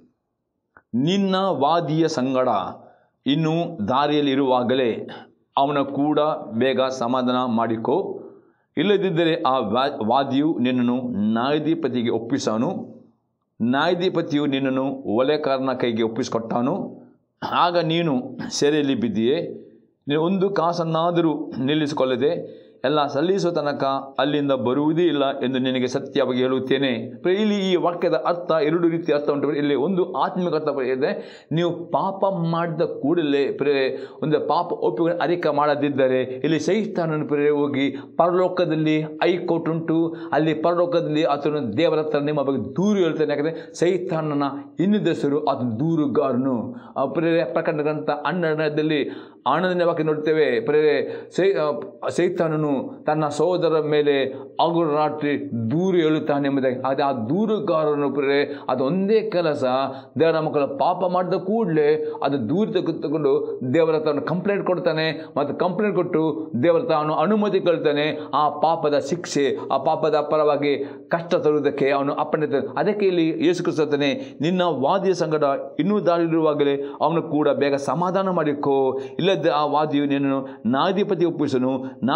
ನಿನ್ನ ವಾದಿಯ ಸಂಗಡ ಇನ್ನೂ ದಾರಿಯಲ್ಲಿರುವಾಗಲೇ ಅವನ ಕೂಡ ಬೇಗ ಸಮಾಧಾನ ಮಾಡಿಕೋ ಇಲ್ಲದಿದ್ದರೆ ಆ ವಾ- ವಾದಿಯು ನಿನ್ನನ್ನು ನ್ಯಾಯಾಧಿಪತಿಗೆ ಒಪ್ಪಿಸನು ನ್ಯಾಯಾಧಿಪತಿಯು ನಿನ್ನನ್ನು ಒಲೆಕಾರನ ಕೈಗೆ ಒಪ್ಪಿಸಿಕೊಟ್ಟಾನು ಆಗ ನೀನು ಸೆರೆಯಲ್ಲಿ ಬಿದ್ದೀಯೆ ನೀನು ಒಂದು ಕಾಸನ್ನಾದರೂ ನಿಲ್ಲಿಸಿಕೊಳ್ಳದೆ ಎಲ್ಲ ಸಲ್ಲಿಸುವ ತನಕ ಅಲ್ಲಿಂದ ಬರುವುದೇ ಇಲ್ಲ ಎಂದು ನಿನಗೆ ಸತ್ಯವಾಗಿ ಹೇಳುತ್ತೇನೆ ಪ್ರಿಯ, ಇಲ್ಲಿ ಈ ವಾಕ್ಯದ ಅರ್ಥ ಎರಡು ರೀತಿಯ ಅರ್ಥ ಉಂಟು ಇಲ್ಲಿ ಒಂದು ಆತ್ಮಿಕ ಅರ್ಥ ಇದೆ ನೀವು ಪಾಪ ಮಾಡಿದ ಕೂಡಲೇ ಪ್ರೇರೆ ಒಂದು ಪಾಪ ಒಪ್ಪಿಕೊಂಡು ಅರಿಕೆ ಮಾಡದಿದ್ದರೆ ಇಲ್ಲಿ ಸೈತಾನನ ಪ್ರೇರೆ ಹೋಗಿ ಪರಲೋಕದಲ್ಲಿ ಹೈಕೋರ್ಟ್ ಉಂಟು ಅಲ್ಲಿ ಪರಲೋಕದಲ್ಲಿ ಆತನು ದೇವರ ಹತ್ರ ನಿಮ್ಮ ಬಗ್ಗೆ ದೂರು ಹೇಳ್ತಾನೆ ಯಾಕಂದರೆ ಸೈತಾನನ ಇನ್ನಿದ್ದ ಹೆಸರು ಆತನ ದೂರುಗಾರನು ಆ ಪ್ರೇರೆ ಪ್ರಕರಣ ಗ್ರಂಥ ಹನ್ನೆರಡನೇದಲ್ಲಿ ಆನಂದನೇ ವಾಕ್ಯ ನೋಡ್ತೇವೆ ಪ್ರೇರೆ ಸೈ ಆ, ಸೈತಾನನು ತನ್ನ ಸಹೋದರ ಮೇಲೆ ಹಗಲು ರಾತ್ರಿ ದೂರು ಹೇಳುತ್ತಾನೆ ಎಂಬುದಾಗಿ ಆದರೆ ಆ ದೂರುಗಾರನು ಪ್ರೇರೆ ಅದು ಒಂದೇ ಕೆಲಸ ದೇವರ ಮಕ್ಕಳು ಪಾಪ ಮಾಡಿದ ಕೂಡಲೇ ಅದು ದೂರ ತೆಗೆದುಕೊಂಡು ದೇವರ ಹತ್ರ ಕಂಪ್ಲೇಂಟ್ ಕೊಡ್ತಾನೆ ಮತ್ತು ಕಂಪ್ಲೇಂಟ್ ಕೊಟ್ಟು ದೇವರ ತಾನು ಅನುಮತಿ ಕೇಳ್ತಾನೆ ಆ ಪಾಪದ ಶಿಕ್ಷೆ ಆ ಪಾಪದ ಪರವಾಗಿ ಕಷ್ಟ ತರುವುದಕ್ಕೆ ಅವನು ಅಪ್ಪಣೆ ತ- ಅದಕ್ಕೆ ಇಲ್ಲಿ ಯೇಸು ಕ್ರಿಸ್ತನೇ ನಿನ್ನ ವಾದಿಯ ಸಂಗಡ ಇನ್ನೂ ದಾರಿಲಿರುವಾಗಲೇ ಅವನು ಕೂಡ ಬೇಗ ಸಮಾಧಾನ ಮಾಡಿಕೋ ಇಲ್ಲದ ಆ ವಾದಿಯು ನಿನ್ನನ್ನು ನ್ಯಾಯಾಧಿಪತಿ ಒಪ್ಪಿಸನು ನ್ಯಾಯಾಧಿಪತಿಯು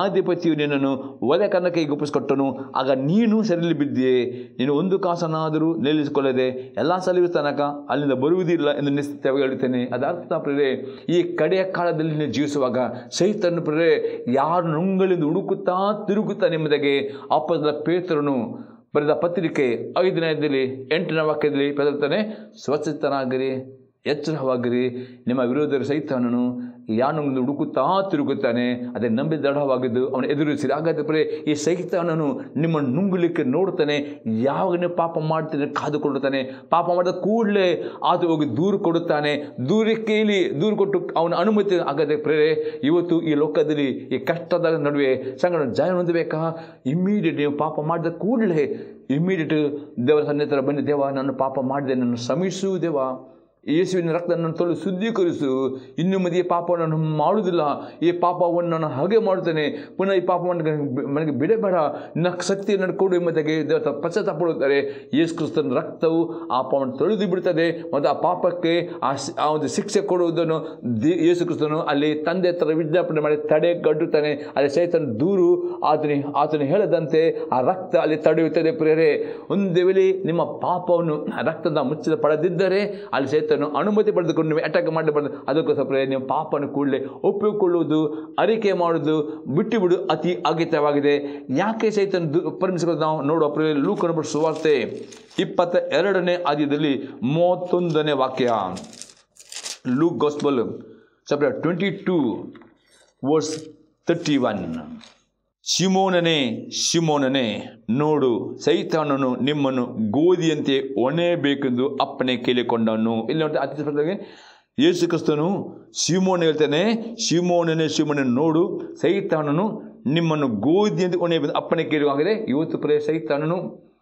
ಅಧಿಪತಿಯು ನಿನ್ನನ್ನು ಒಲೆ ಕನ್ನಕ್ಕೆ ಒಪ್ಪಿಸಿಕೊಟ್ಟನು ಆಗ ನೀನು ಸರಿಲಿ ಬಿದ್ದಿಯೇ ನೀನು ಒಂದು ಕಾಸನಾದರೂ ನಿಲ್ಲಿಸಿಕೊಳ್ಳದೆ ಎಲ್ಲ ಸಲುವ ತನಕ ಅಲ್ಲಿಂದ ಬರುವುದಿಲ್ಲ ಎಂದು ನಿಶ್ಚಿತವಾಗಿ ಹೇಳುತ್ತೇನೆ ಅದರ್ಥ ಪ್ರೇರೆ ಈ ಕಡೆಯ ಕಾಲದಲ್ಲಿ ನೀವು ಜೀವಿಸುವಾಗ ಸೈತನ್ನು ಪ್ರೇರೆ ಯಾರು ನುಂಗಳಿಂದ ಹುಡುಕುತ್ತಾ ತಿರುಗುತ್ತಾ ನಿಮ್ಮದಗೆ ಅಪ್ಪದ ಪೇತ್ರನು ಬರೆದ ಪತ್ರಿಕೆ ಐದನೇದಲ್ಲಿ ಎಂಟನೇ ವಾಕ್ಯದಲ್ಲಿ ಬೆದರ್ತಾನೆ ಸ್ವಚ್ಛತನಾಗಿರಿ ಎಚ್ಚರವಾಗಿರಿ ನಿಮ್ಮ ವಿರೋಧರ ಸೈತಾನನು ಯಾನೊಂದು ಹುಡುಕುತ್ತಾ ತಿರುಗುತ್ತಾನೆ ಅದೇ ನಂಬಿ ದೃಢವಾಗಿದ್ದು ಅವನು ಎದುರಿಸಿರಿ ಹಾಗಾದ್ರೆ ಪ್ರೆ ಈ ಸೈತಾನನು ನಿಮ್ಮನ್ನು ನುಂಗಲಿಕ್ಕೆ ನೋಡ್ತಾನೆ ಯಾವಾಗ ನೀವು ಪಾಪ ಮಾಡ್ತಾನೆ ಕಾದುಕೊಳ್ಳುತ್ತಾನೆ ಪಾಪ ಮಾಡಿದ ಕೂಡಲೇ ಆತ ಹೋಗಿ ದೂರು ಕೊಡುತ್ತಾನೆ ದೂರಕ್ಕೆ ಇಲ್ಲಿ ದೂರು ಕೊಟ್ಟು ಅವನ ಅನುಮತಿ ಹಾಗಾದ್ರೆ ಪ್ರೇರೆ ಇವತ್ತು ಈ ಲೋಕದಲ್ಲಿ ಈ ಕಷ್ಟದ ನಡುವೆ ಸಂಗಡ ಜಯ ಹೊಂದಬೇಕಾ ಇಮ್ಮಿಡಿಯೇಟ್ ನೀವು ಪಾಪ ಮಾಡಿದ ಕೂಡಲೇ ಇಮ್ಮಿಡಿಯೇಟ್ ದೇವರ ಸನ್ನಿಹಿತರ ಬನ್ನಿ ದೇವ ನಾನು ಪಾಪ ಮಾಡಿದೆ ನನ್ನ ಶ್ರಮಿಸು ದೇವ ಯೇಸುವಿನ ರಕ್ತ ನನ್ನ ತೊಳೆದು ಶುದ್ಧೀಕರಿಸು ಇನ್ನು ಮಧ್ಯೆ ಪಾಪವನ್ನು ನಾನು ಮಾಡುವುದಿಲ್ಲ ಈ ಪಾಪವನ್ನು ನಾನು ಹಾಗೆ ಮಾಡುತ್ತೇನೆ ಪುನಃ ಈ ಪಾಪವನ್ನು ನನಗೆ- ನನಗೆ ಬಿಡಬೇಡ ನಿನ್ನ ಶಕ್ತಿ ನನ್ನ ಕೊಡು ಎಂಬುದಾಗಿ ದೇವರ ಪಶ್ಚಾತ್ತಾಪಡುತ್ತಾರೆ ಯೇಸು ಕ್ರಿಸ್ತನ ರಕ್ತವು ಆ ಪಾಪವನ್ನು ತೊಳೆದು ಬಿಡುತ್ತದೆ ಮತ್ತು ಆ ಪಾಪಕ್ಕೆ ಆ ಸಿ- ಆ ಒಂದು ಶಿಕ್ಷೆ ಕೊಡುವುದನ್ನು ದೇ ಯೇಸು ಕ್ರಿಸ್ತನು ಅಲ್ಲಿ ತಂದೆ ಹತ್ರ ವಿಜ್ಞಾಪನೆ ಮಾಡಿ ತಡೆಗಟ್ಟುತ್ತಾನೆ ಅಲ್ಲಿ ಸೈತನ ದೂರು ಆತನಿ ಆತನು ಹೇಳದಂತೆ ಆ ರಕ್ತ ಅಲ್ಲಿ ತಡೆಯುತ್ತದೆ ಪ್ರೇರೆ ಒಂದು ವೇಳೆ ನಿಮ್ಮ ಪಾಪವನ್ನು ಆ ರಕ್ತದ ಮುಚ್ಚಿದ ಪಡೆದಿದ್ದರೆ ಅಲ್ಲಿ ಸೈತನು ಅನುಮತಿ ಪಡೆದುಕೊಂಡು ನೀವು ಅಟ್ಯಾಕ್ ಮಾಡಬಾರ್ದು ಅದಕ್ಕೋಸ್ಕರ ಪ್ರೇರೆ ನೀವು ಪಾಪವನ್ನು ಕೂಡಲೇ ಒಪ್ಪಿಕೊಳ್ಳುವುದು ಅರಿಕೆ ಮಾಡುವುದು ಬಿಟ್ಟು ಬಿಡು ಅತಿ ಅಗತ್ಯವಾಗಿದೆ ಯಾಕೆ ಸೈತನ್ ಪರಮಿಸಿಕೊಳ್ಳೋದು ನಾವು ನೋಡುವ ಪ್ರೇರೆ ಲೂಕನ ಸುವಾರ್ತೆ ಇಪ್ಪತ್ತ ಎರಡನೇ ಆದ್ಯದಲ್ಲಿ ಮೂವತ್ತೊಂದನೇ ವಾಕ್ಯ Luke gospel chapter twenty two verse thirty one ಶಿಮೋನನೇ ಶಿಮೋನನೇ ನೋಡು ಸೈತಾನನು ನಿಮ್ಮನ್ನು ಗೋಧಿಯಂತೆ ಒಣೆಯಬೇಕೆಂದು ಅಪ್ಪಣೆ ಕೇಳಿಕೊಂಡನು ಇಲ್ಲಿ ನೋಡಿ ಅತಿ ಸ್ಪಷ್ಟವಾಗಿ ಯೇಸು ಕ್ರಿಸ್ತನು ಶಿಮೋನ ಹೇಳ್ತಾನೆ ಶಿಮೋನನೇ ಶಿಮೋನ ನೋಡು ಸೈತಾನನು ನಿಮ್ಮನ್ನು ಗೋಧಿಯಂತೆ ಒಣೆಯಬೇಕು ಅಪ್ಪಣೆ ಕೇಳುವಾಗಿದೆ ಇವತ್ತು ಪ್ರೇ ಸೈತಾನನು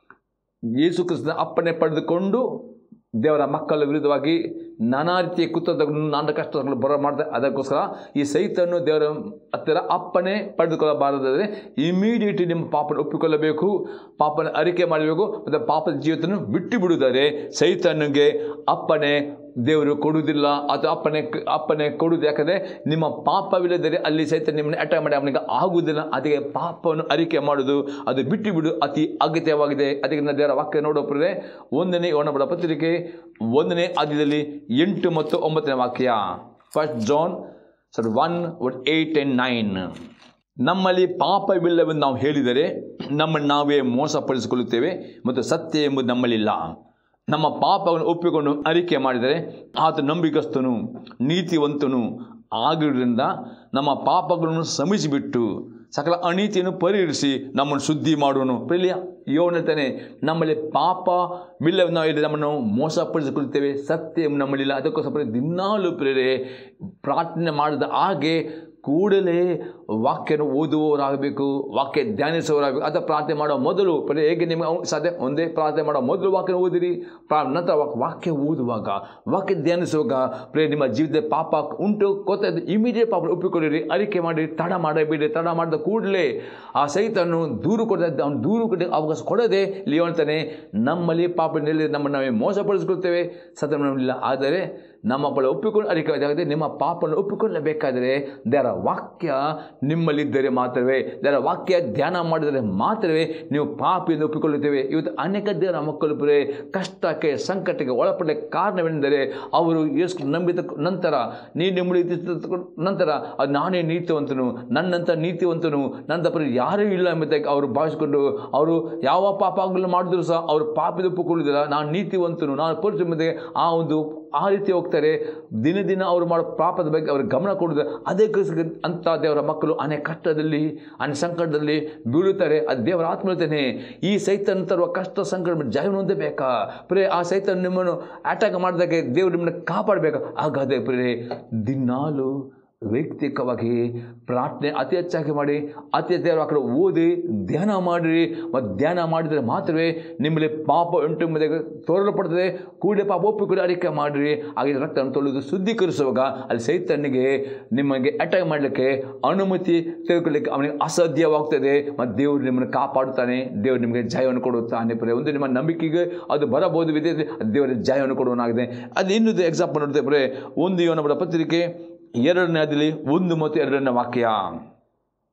ಯೇಸು ಕ್ರಿಸ್ತನ ಅಪ್ಪಣೆ ಪಡೆದುಕೊಂಡು ದೇವರ ಮಕ್ಕಳ ವಿರುದ್ಧವಾಗಿ ನಾನಾ ರೀತಿಯ ಕುತಂತ್ರಗಳನ್ನು ನಾನಾ ಕಷ್ಟಗಳು ಬರ ಮಾಡ್ತಾರೆ ಅದಕ್ಕೋಸ್ಕರ ಈ ಸೈತನ್ನು ದೇವರ ಹತ್ತಿರ ಅಪ್ಪಣೆ ಪಡೆದುಕೊಳ್ಳಬಾರದಾದರೆ ಇಮಿಡಿಯೇಟ್ ನಿಮ್ಮ ಪಾಪನ ಒಪ್ಪಿಕೊಳ್ಳಬೇಕು ಪಾಪನ ಅರಿಕೆ ಮಾಡಬೇಕು ಮತ್ತು ಪಾಪದ ಜೀವಿತವನ್ನು ಬಿಟ್ಟು ಬಿಡುತ್ತಾರೆ ಸೈತನಿಗೆ ಅಪ್ಪಣೆ ದೇವರು ಕೊಡುವುದಿಲ್ಲ ಅಥವಾ ಅಪ್ಪನೆ ಅಪ್ಪನೆ ಕೊಡುವುದು ಯಾಕಂದರೆ ನಿಮ್ಮ ಪಾಪವಿಲ್ಲದರೆ ಅಲ್ಲಿ ಸಹಿತ ನಿಮ್ಮನ್ನು ಅಟ್ಯಾಕ್ ಮಾಡಿ ಅವನಿಗೆ ಆಗುವುದಿಲ್ಲ ಅದಕ್ಕೆ ಪಾಪವನ್ನು ಅರಿಕೆ ಮಾಡುವುದು ಅದು ಬಿಟ್ಟು ಬಿಡು ಅತಿ ಅಗತ್ಯವಾಗಿದೆ ಅದಕ್ಕೆ ನಾನು ದೇವರ ವಾಕ್ಯ ನೋಡೋಪ್ರೆ ಒಂದನೇ ಒಣಬಡ ಪತ್ರಿಕೆ ಒಂದನೇ ಆದ್ಯದಲ್ಲಿ ಎಂಟು ಮತ್ತು ಒಂಬತ್ತನೇ ವಾಕ್ಯ ಫಸ್ಟ್ ಜಾನ್ ಸರ್ ಒನ್ ಒಟ್ ಏಯ್ಟ್ ಆ್ಯಂಡ್ ನೈನ್ ನಮ್ಮಲ್ಲಿ ಪಾಪವಿಲ್ಲವೆಂದು ನಾವು ಹೇಳಿದರೆ ನಮ್ಮನ್ನು ನಾವೇ ಮೋಸಪಡಿಸಿಕೊಳ್ಳುತ್ತೇವೆ ಮತ್ತು ಸತ್ಯ ಎಂಬುದು ನಮ್ಮಲ್ಲಿಲ್ಲ ನಮ್ಮ ಪಾಪವನ್ನು ಒಪ್ಪಿಕೊಂಡು ಅರಿಕೆ ಮಾಡಿದರೆ ಆತ ನಂಬಿಕಸ್ಥನು ನೀತಿವಂತನು ಆಗಿರುವುದರಿಂದ ನಮ್ಮ ಪಾಪಗಳನ್ನು ಶ್ರಮಿಸಿಬಿಟ್ಟು ಸಕಲ ಅನೀತಿಯನ್ನು ಪರಿಹರಿಸಿ ನಮ್ಮನ್ನು ಶುದ್ಧಿ ಮಾಡುವನು ಪ್ರಿಯ ಯೋನತಾನೆ ನಮ್ಮಲ್ಲಿ ಪಾಪವಿಲ್ಲ ನಾವು ಹೇಳಿ ನಮ್ಮನ್ನು ಮೋಸಪಡಿಸಿಕೊಳ್ಳುತ್ತೇವೆ ಸತ್ಯ ನಮ್ಮಲ್ಲಿಲ್ಲ ಅದಕ್ಕೋಸ್ಕರ ದಿನಾಲು ಪ್ರೇರೆ ಪ್ರಾರ್ಥನೆ ಮಾಡಿದ ಹಾಗೆ ಕೂಡಲೇ ವಾಕ್ಯನ ಓದುವವರಾಗಬೇಕು ವಾಕ್ಯ ಧ್ಯಾನಿಸುವವರಾಗಬೇಕು ಅಥವಾ ಪ್ರಾರ್ಥನೆ ಮಾಡೋ ಮೊದಲು ಬರೀ ಹೇಗೆ ನಿಮಗೆ ಅವ್- ಸಾಧ್ಯ ಒಂದೇ ಪ್ರಾರ್ಥನೆ ಮಾಡೋ ಮೊದಲು ವಾಕ್ಯ ಓದಿರಿ ಪ್ರಾ ನಂತರ ವಾಕ್- ವಾಕ್ಯ ಓದುವಾಗ ವಾಕ್ಯ ಧ್ಯಾನಿಸುವಾಗ ಪ್ರೇ ನಿಮ್ಮ ಜೀವಿತ ಪಾಪ ಉಂಟು ಗೊತ್ತಾಯ್ತು ಇಮಿಡಿಯೇಟ್ ಪಾಪ ಒಪ್ಪಿಕೊಳ್ಳಿರಿ ಅರಿಕೆ ಮಾಡಿ ತಡ ಮಾಡಬೇಡಿ ತಡ ಮಾಡಿದ ಕೂಡಲೇ ಆ ಸಹಿತನು ದೂರು ಕೊಡದ ಅವನು ದೂರು ಕೊಡ ಅವಕಾಶ ಕೊಡದೆ ಇಲ್ಲಿ ಹೇಳ್ತಾನೆ ನಮ್ಮಲ್ಲಿ ಪಾಪ ನೆಲೆ ನಮ್ಮನ್ನು ನಾವೇ ಮೋಸಪಡಿಸ್ಕೊಳ್ತೇವೆ ಸತ್ಯ ನಮ್ಮಲ್ಲಿಲ್ಲ ಆದರೆ ನಮ್ಮ ಬಳ ಒಪ್ಪಿಕೊಂಡು ಅರಿಕೆ ಆಗಿದೆ ನಿಮ್ಮ ಪಾಪವನ್ನು ಒಪ್ಪಿಕೊಳ್ಳಬೇಕಾದರೆ ದೇವರ ವಾಕ್ಯ ನಿಮ್ಮಲ್ಲಿದ್ದರೆ ಮಾತ್ರವೇ ದೇವರ ವಾಕ್ಯ ಧ್ಯಾನ ಮಾಡಿದರೆ ಮಾತ್ರವೇ ನೀವು ಪಾಪಿಯನ್ನು ಒಪ್ಪಿಕೊಳ್ಳುತ್ತೇವೆ ಇವತ್ತು ಅನೇಕ ದೇವರ ಮಕ್ಕಳು ಬರೇ ಕಷ್ಟಕ್ಕೆ ಸಂಕಟಕ್ಕೆ ಒಳಪಡಲಿಕ್ಕೆ ಕಾರಣವೆಂದರೆ ಅವರು ಎಷ್ಟು ನಂಬಿದ ನಂತರ ನೀನು ನಿಮ್ಮಳಿ ನಂತರ ಅದು ನಾನೇ ನೀತಿವಂತನು ನನ್ನಂಥ ನೀತಿವಂತನು ನನ್ನ ಪರಿ ಯಾರೂ ಇಲ್ಲ ಎಂಬುದಾಗಿ ಅವರು ಭಾವಿಸಿಕೊಂಡು ಅವರು ಯಾವ ಪಾಪಗಳು ಮಾಡಿದ್ರು ಸಹ ಅವರು ಪಾಪದ ಒಪ್ಪಿಕೊಳ್ಳುವುದಿಲ್ಲ ನಾನು ನೀತಿವಂತನು ನಾನು ಪರಿಚಯ ಆ ಒಂದು ಆ ರೀತಿ ಹೋಗ್ತಾರೆ ದಿನ ದಿನ ಅವರು ಮಾಡೋ ಪಾಪದ ಬಗ್ಗೆ ಅವ್ರಿಗೆ ಗಮನ ಕೊಡೋದು ಅದಕ್ಕೋಸ್ಕರ ಅಂಥ ದೇವರ ಮಕ್ಕಳು ಅನೇಕ ಕಷ್ಟದಲ್ಲಿ ಅನೇಕ ಸಂಕಟದಲ್ಲಿ ಬೀಳುತ್ತಾರೆ ಅದು ದೇವರ ಆತ್ಮ ಹೇಳ್ತಾನೆ ಈ ಸೈತನ್ ತರುವ ಕಷ್ಟ ಸಂಕಟ ಜಯವನ್ನು ಹೊಂದಬೇಕಾ ಪ್ರೇ ಆ ಸೈತನ್ ನಿಮ್ಮನ್ನು ಅಟ್ಯಾಕ್ ಮಾಡಿದಾಗೆ ದೇವರು ನಿಮ್ಮನ್ನು ಕಾಪಾಡಬೇಕಾ ಹಾಗಾದರೆ ಪ್ರೇ ದಿನಾಲು ವೈಯಕ್ತಿಕವಾಗಿ ಪ್ರಾರ್ಥನೆ ಅತಿ ಹೆಚ್ಚಾಗಿ ಮಾಡಿ ಅತಿ ದೇವರ ಕಡೆ ಓದಿ ಧ್ಯಾನ ಮಾಡಿರಿ ಮತ್ತು ಧ್ಯಾನ ಮಾಡಿದರೆ ಮಾತ್ರವೇ ನಿಮ್ಮಲ್ಲಿ ಪಾಪ ಉಂಟು ಎಂಬುದಾಗಿ ತೋರಲ್ಪಡ್ತದೆ ಕೂಡಲೇ ಪಾಪ ಒಪ್ಪಿಕೊಂಡು ಅರಿಕೆ ಮಾಡಿರಿ ಹಾಗೆ ರಕ್ತವನ್ನು ತೊಳೆದು ಶುದ್ಧೀಕರಿಸುವಾಗ ಅಲ್ಲಿ ಸೈತನ್ನಿಗೆ ನಿಮಗೆ ಅಟ್ಯಾಕ್ ಮಾಡಲಿಕ್ಕೆ ಅನುಮತಿ ತೆಗೆದುಕೊಳ್ಳಿಕ್ಕೆ ಅವನಿಗೆ ಅಸಾಧ್ಯವಾಗ್ತದೆ ಮತ್ತು ದೇವರು ನಿಮ್ಮನ್ನು ಕಾಪಾಡುತ್ತಾನೆ ದೇವರು ನಿಮಗೆ ಜಯವನ್ನು ಕೊಡುತ್ತಾನೆ ಪ್ರಿಯ. ಒಂದು ನಿಮ್ಮ ನಂಬಿಕೆಗೆ ಅದು ಬರಬಹುದು ವಿಧಿ ದೇವರ ಜಯವನ್ನು ಕೊಡುವನಾಗಿದೆ ಅದು ಇನ್ನೊಂದು ಎಕ್ಸಾಂಪಲ್ ನೋಡ್ತೇವೆ ಒಂದು ಯೋನಬಡ ಪತ್ರಿಕೆ ಎರಡನೇ ಅದಿಲಿ ಒಂದು ಮತ್ತು ಎರಡನೇ ವಾಕ್ಯ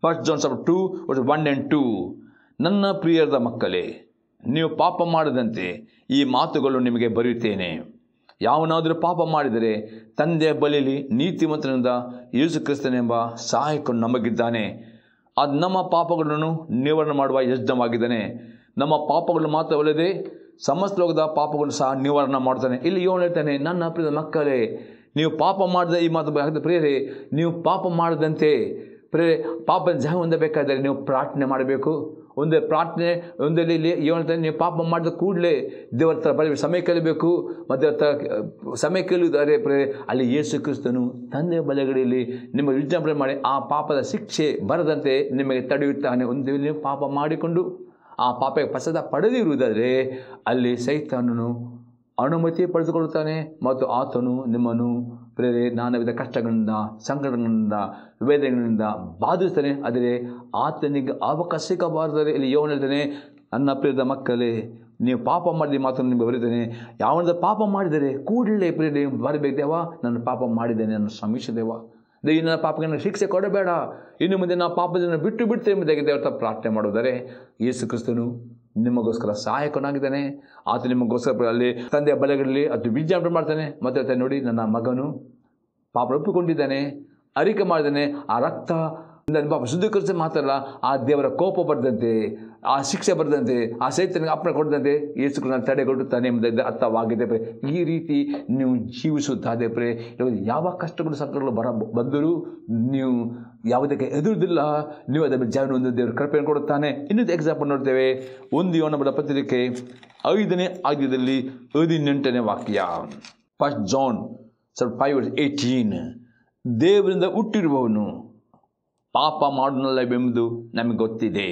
first John sub two one and two ನನ್ನ ಪ್ರಿಯರದ ಮಕ್ಕಳೇ ನೀವು ಪಾಪ ಮಾಡದಂತೆ ಈ ಮಾತುಗಳು ನಿಮಗೆ ಬರೆಯುತ್ತೇನೆ ಯಾವನಾದರೂ ಪಾಪ ಮಾಡಿದರೆ ತಂದೆಯ ಬಳಿಯಲ್ಲಿ ನೀತಿವಂತನಿಂದ ಯೇಸು ಕ್ರಿಸ್ತನೆಂಬ ಸಹಾಯಕನು ನಮಗಿದ್ದಾನೆ ಅದು ನಮ್ಮ ಪಾಪಗಳನ್ನು ನಿವಾರಣೆ ಮಾಡುವ ಯಜ್ಞವಾಗಿದ್ದಾನೆ ನಮ್ಮ ಪಾಪಗಳು ಮಾತ್ರವಲ್ಲದೆ ಸಮಸ್ತ ಲೋಕದ ಪಾಪಗಳನ್ನು ಸಹ ನಿವಾರಣೆ ಮಾಡ್ತಾನೆ ಇಲ್ಲಿ ಇವನು ಹೇಳ್ತಾನೆ ನನ್ನ ಪ್ರಿಯ ಮಕ್ಕಳೇ ನೀವು ಪಾಪ ಮಾಡಿದ ಈ ಮಾತು ಹಾಕಿದ ಪ್ರಿಯರೇ ನೀವು ಪಾಪ ಮಾಡದಂತೆ ಪ್ರಿಯರೇ ಪಾಪ ಜಯ ಹೊಂದಬೇಕಾದರೆ ನೀವು ಪ್ರಾರ್ಥನೆ ಮಾಡಬೇಕು ಒಂದೇ ಪ್ರಾರ್ಥನೆ ಒಂದಲ್ಲಿ ಇಲ್ಲಿ ಏನು ಹೇಳ್ತಾನೆ ನೀವು ಪಾಪ ಮಾಡಿದ ಕೂಡಲೇ ದೇವರ ಹತ್ರ ಬರೀ ಸಮಯ ಕಲಿಬೇಕು ಮತ್ತು ಹತ್ರ ಸಮಯ ಕಲಿಯುತ್ತಾರೆ ಪ್ರೇ ಅಲ್ಲಿ ಯೇಸು ಕ್ರಿಸ್ತನು ತಂದೆಯ ಬಲಗಡೆಯಲ್ಲಿ ನಿಮ್ಮ ವಿಜ್ಞಾಪನೆ ಮಾಡಿ ಆ ಪಾಪದ ಶಿಕ್ಷೆ ಬರದಂತೆ ನಿಮಗೆ ತಡೆಯುತ್ತಾನೆ ಒಂದು ವೇಳೆ ನೀವು ಪಾಪ ಮಾಡಿಕೊಂಡು ಆ ಪಾಪಕ್ಕೆ ಪಸದ ಪಡೆದಿರುವುದಾದರೆ ಅಲ್ಲಿ ಸೈತಾನನು ಅನುಮತಿ ಪಡೆದುಕೊಳ್ಳುತ್ತಾನೆ ಮತ್ತು ಆತನು ನಿಮ್ಮನ್ನು ಪ್ರೇರೆ ನಾನಾ ವಿಧ ಕಷ್ಟಗಳಿಂದ ಸಂಕಟಗಳಿಂದ ವೇದನೆಗಳಿಂದ ಬಾಧಿಸ್ತಾನೆ ಆದರೆ ಆತನಿಗೆ ಅವಕಾಶ ಸಿಗಬಾರದರೆ ಇಲ್ಲಿ ಯೋವನ ಹೇಳ್ತಾನೆ ನನ್ನ ಪ್ರಿಯದ ಮಕ್ಕಳೇ ನೀವು ಪಾಪ ಮಾಡಿದ ಮಾತನ್ನು ನಿಮಗೆ ಬರೀತೇನೆ ಯಾವನಾದ ಪಾಪ ಮಾಡಿದರೆ ಕೂಡಲೇ ಪ್ರಿಯ ನೀವು ಬರಬೇಕು ದೇವ ನಾನು ಪಾಪ ಮಾಡಿದ್ದೇನೆ ನಾನು ಶ್ರಮಿಸಿದೆವ ದೇವ ನನ್ನ ಪಾಪಕ್ಕೆ ನನಗೆ ಶಿಕ್ಷೆ ಕೊಡಬೇಡ ಇನ್ನು ಮುಂದೆ ನಾವು ಪಾಪದಿಂದ ಬಿಟ್ಟು ಬಿಡ್ತೇವೆ ಎಂಬುದಾಗಿ ದೇವರ ಹತ್ರ ಪ್ರಾರ್ಥನೆ ಮಾಡುವುದರೆ ಯೇಸು ಕ್ರಿಸ್ತನು ನಿಮಗೋಸ್ಕರ ಸಹಾಯಕನಾಗಿದ್ದಾನೆ ಆತ ನಿಮಗೋಸ್ಕರ ಅಲ್ಲಿ ತಂದೆಯ ಬಲಗಳಲ್ಲಿ ಅದು ವಿಜ್ಞಾಪನೆ ಮಾಡ್ತಾನೆ ಮತ್ತೆ ಹೇಳ್ತಾನೆ ನೋಡಿ ನನ್ನ ಮಗನು ಪಾಪ ಒಪ್ಪಿಕೊಂಡಿದ್ದಾನೆ ಅರಿಕೆ ಮಾಡಿದ್ದಾನೆ ಆ ರಕ್ತ ನನ್ನ ಪಾಪ ಶುದ್ಧೀಕರಿಸಿ ಮಾತ್ರಲ್ಲ ಆ ದೇವರ ಕೋಪ ಬರದಂತೆ ಆ ಶಿಕ್ಷೆ ಬರದಂತೆ ಆ ಸೈತನಿಗೆ ಅಪ್ಪಣೆ ಕೊಡದಂತೆ ಯೇಸು ಕ್ರಿಸ್ತನ ತಡೆಗಟ್ಟುತ್ತಾನೆ ಎಂಬುದು ಅರ್ಥವಾಗಿದೆ ಪ್ರೇ ಈ ರೀತಿ ನೀವು ಜೀವಿಸುತ್ತಾದೆ ಪ್ರೇ ಇವಾಗ ಯಾವ ಕಷ್ಟಗಳು ಸಂಕಟಗಳು ಬರ ಬಂದರೂ ನೀವು ಯಾವುದಕ್ಕೆ ಎದುರುದಿಲ್ಲ ನೀವು ಅದರ ಜೀವನ ಒಂದು ದೇವರು ಕೃಪೆಯನ್ನು ಕೊಡುತ್ತಾನೆ ಇನ್ನೊಂದು ಎಕ್ಸಾಂಪಲ್ ನೋಡ್ತೇವೆ ಒಂದು ಯೋನಬಡ ಪತ್ರಿಕೆ ಐದನೇ ಆದ್ಯದಲ್ಲಿ ಹದಿನೆಂಟನೇ ವಾಕ್ಯ ಫಸ್ಟ್ ಜಾನ್ ಸ್ವಲ್ಪ ಫೈವ್ ಏಯ್ಟೀನ್ ದೇವರಿಂದ ಹುಟ್ಟಿರುವವನು ಪಾಪ ಮಾಡನಲ್ಲವೆಂಬುದು ನಮಗೆ ಗೊತ್ತಿದೆ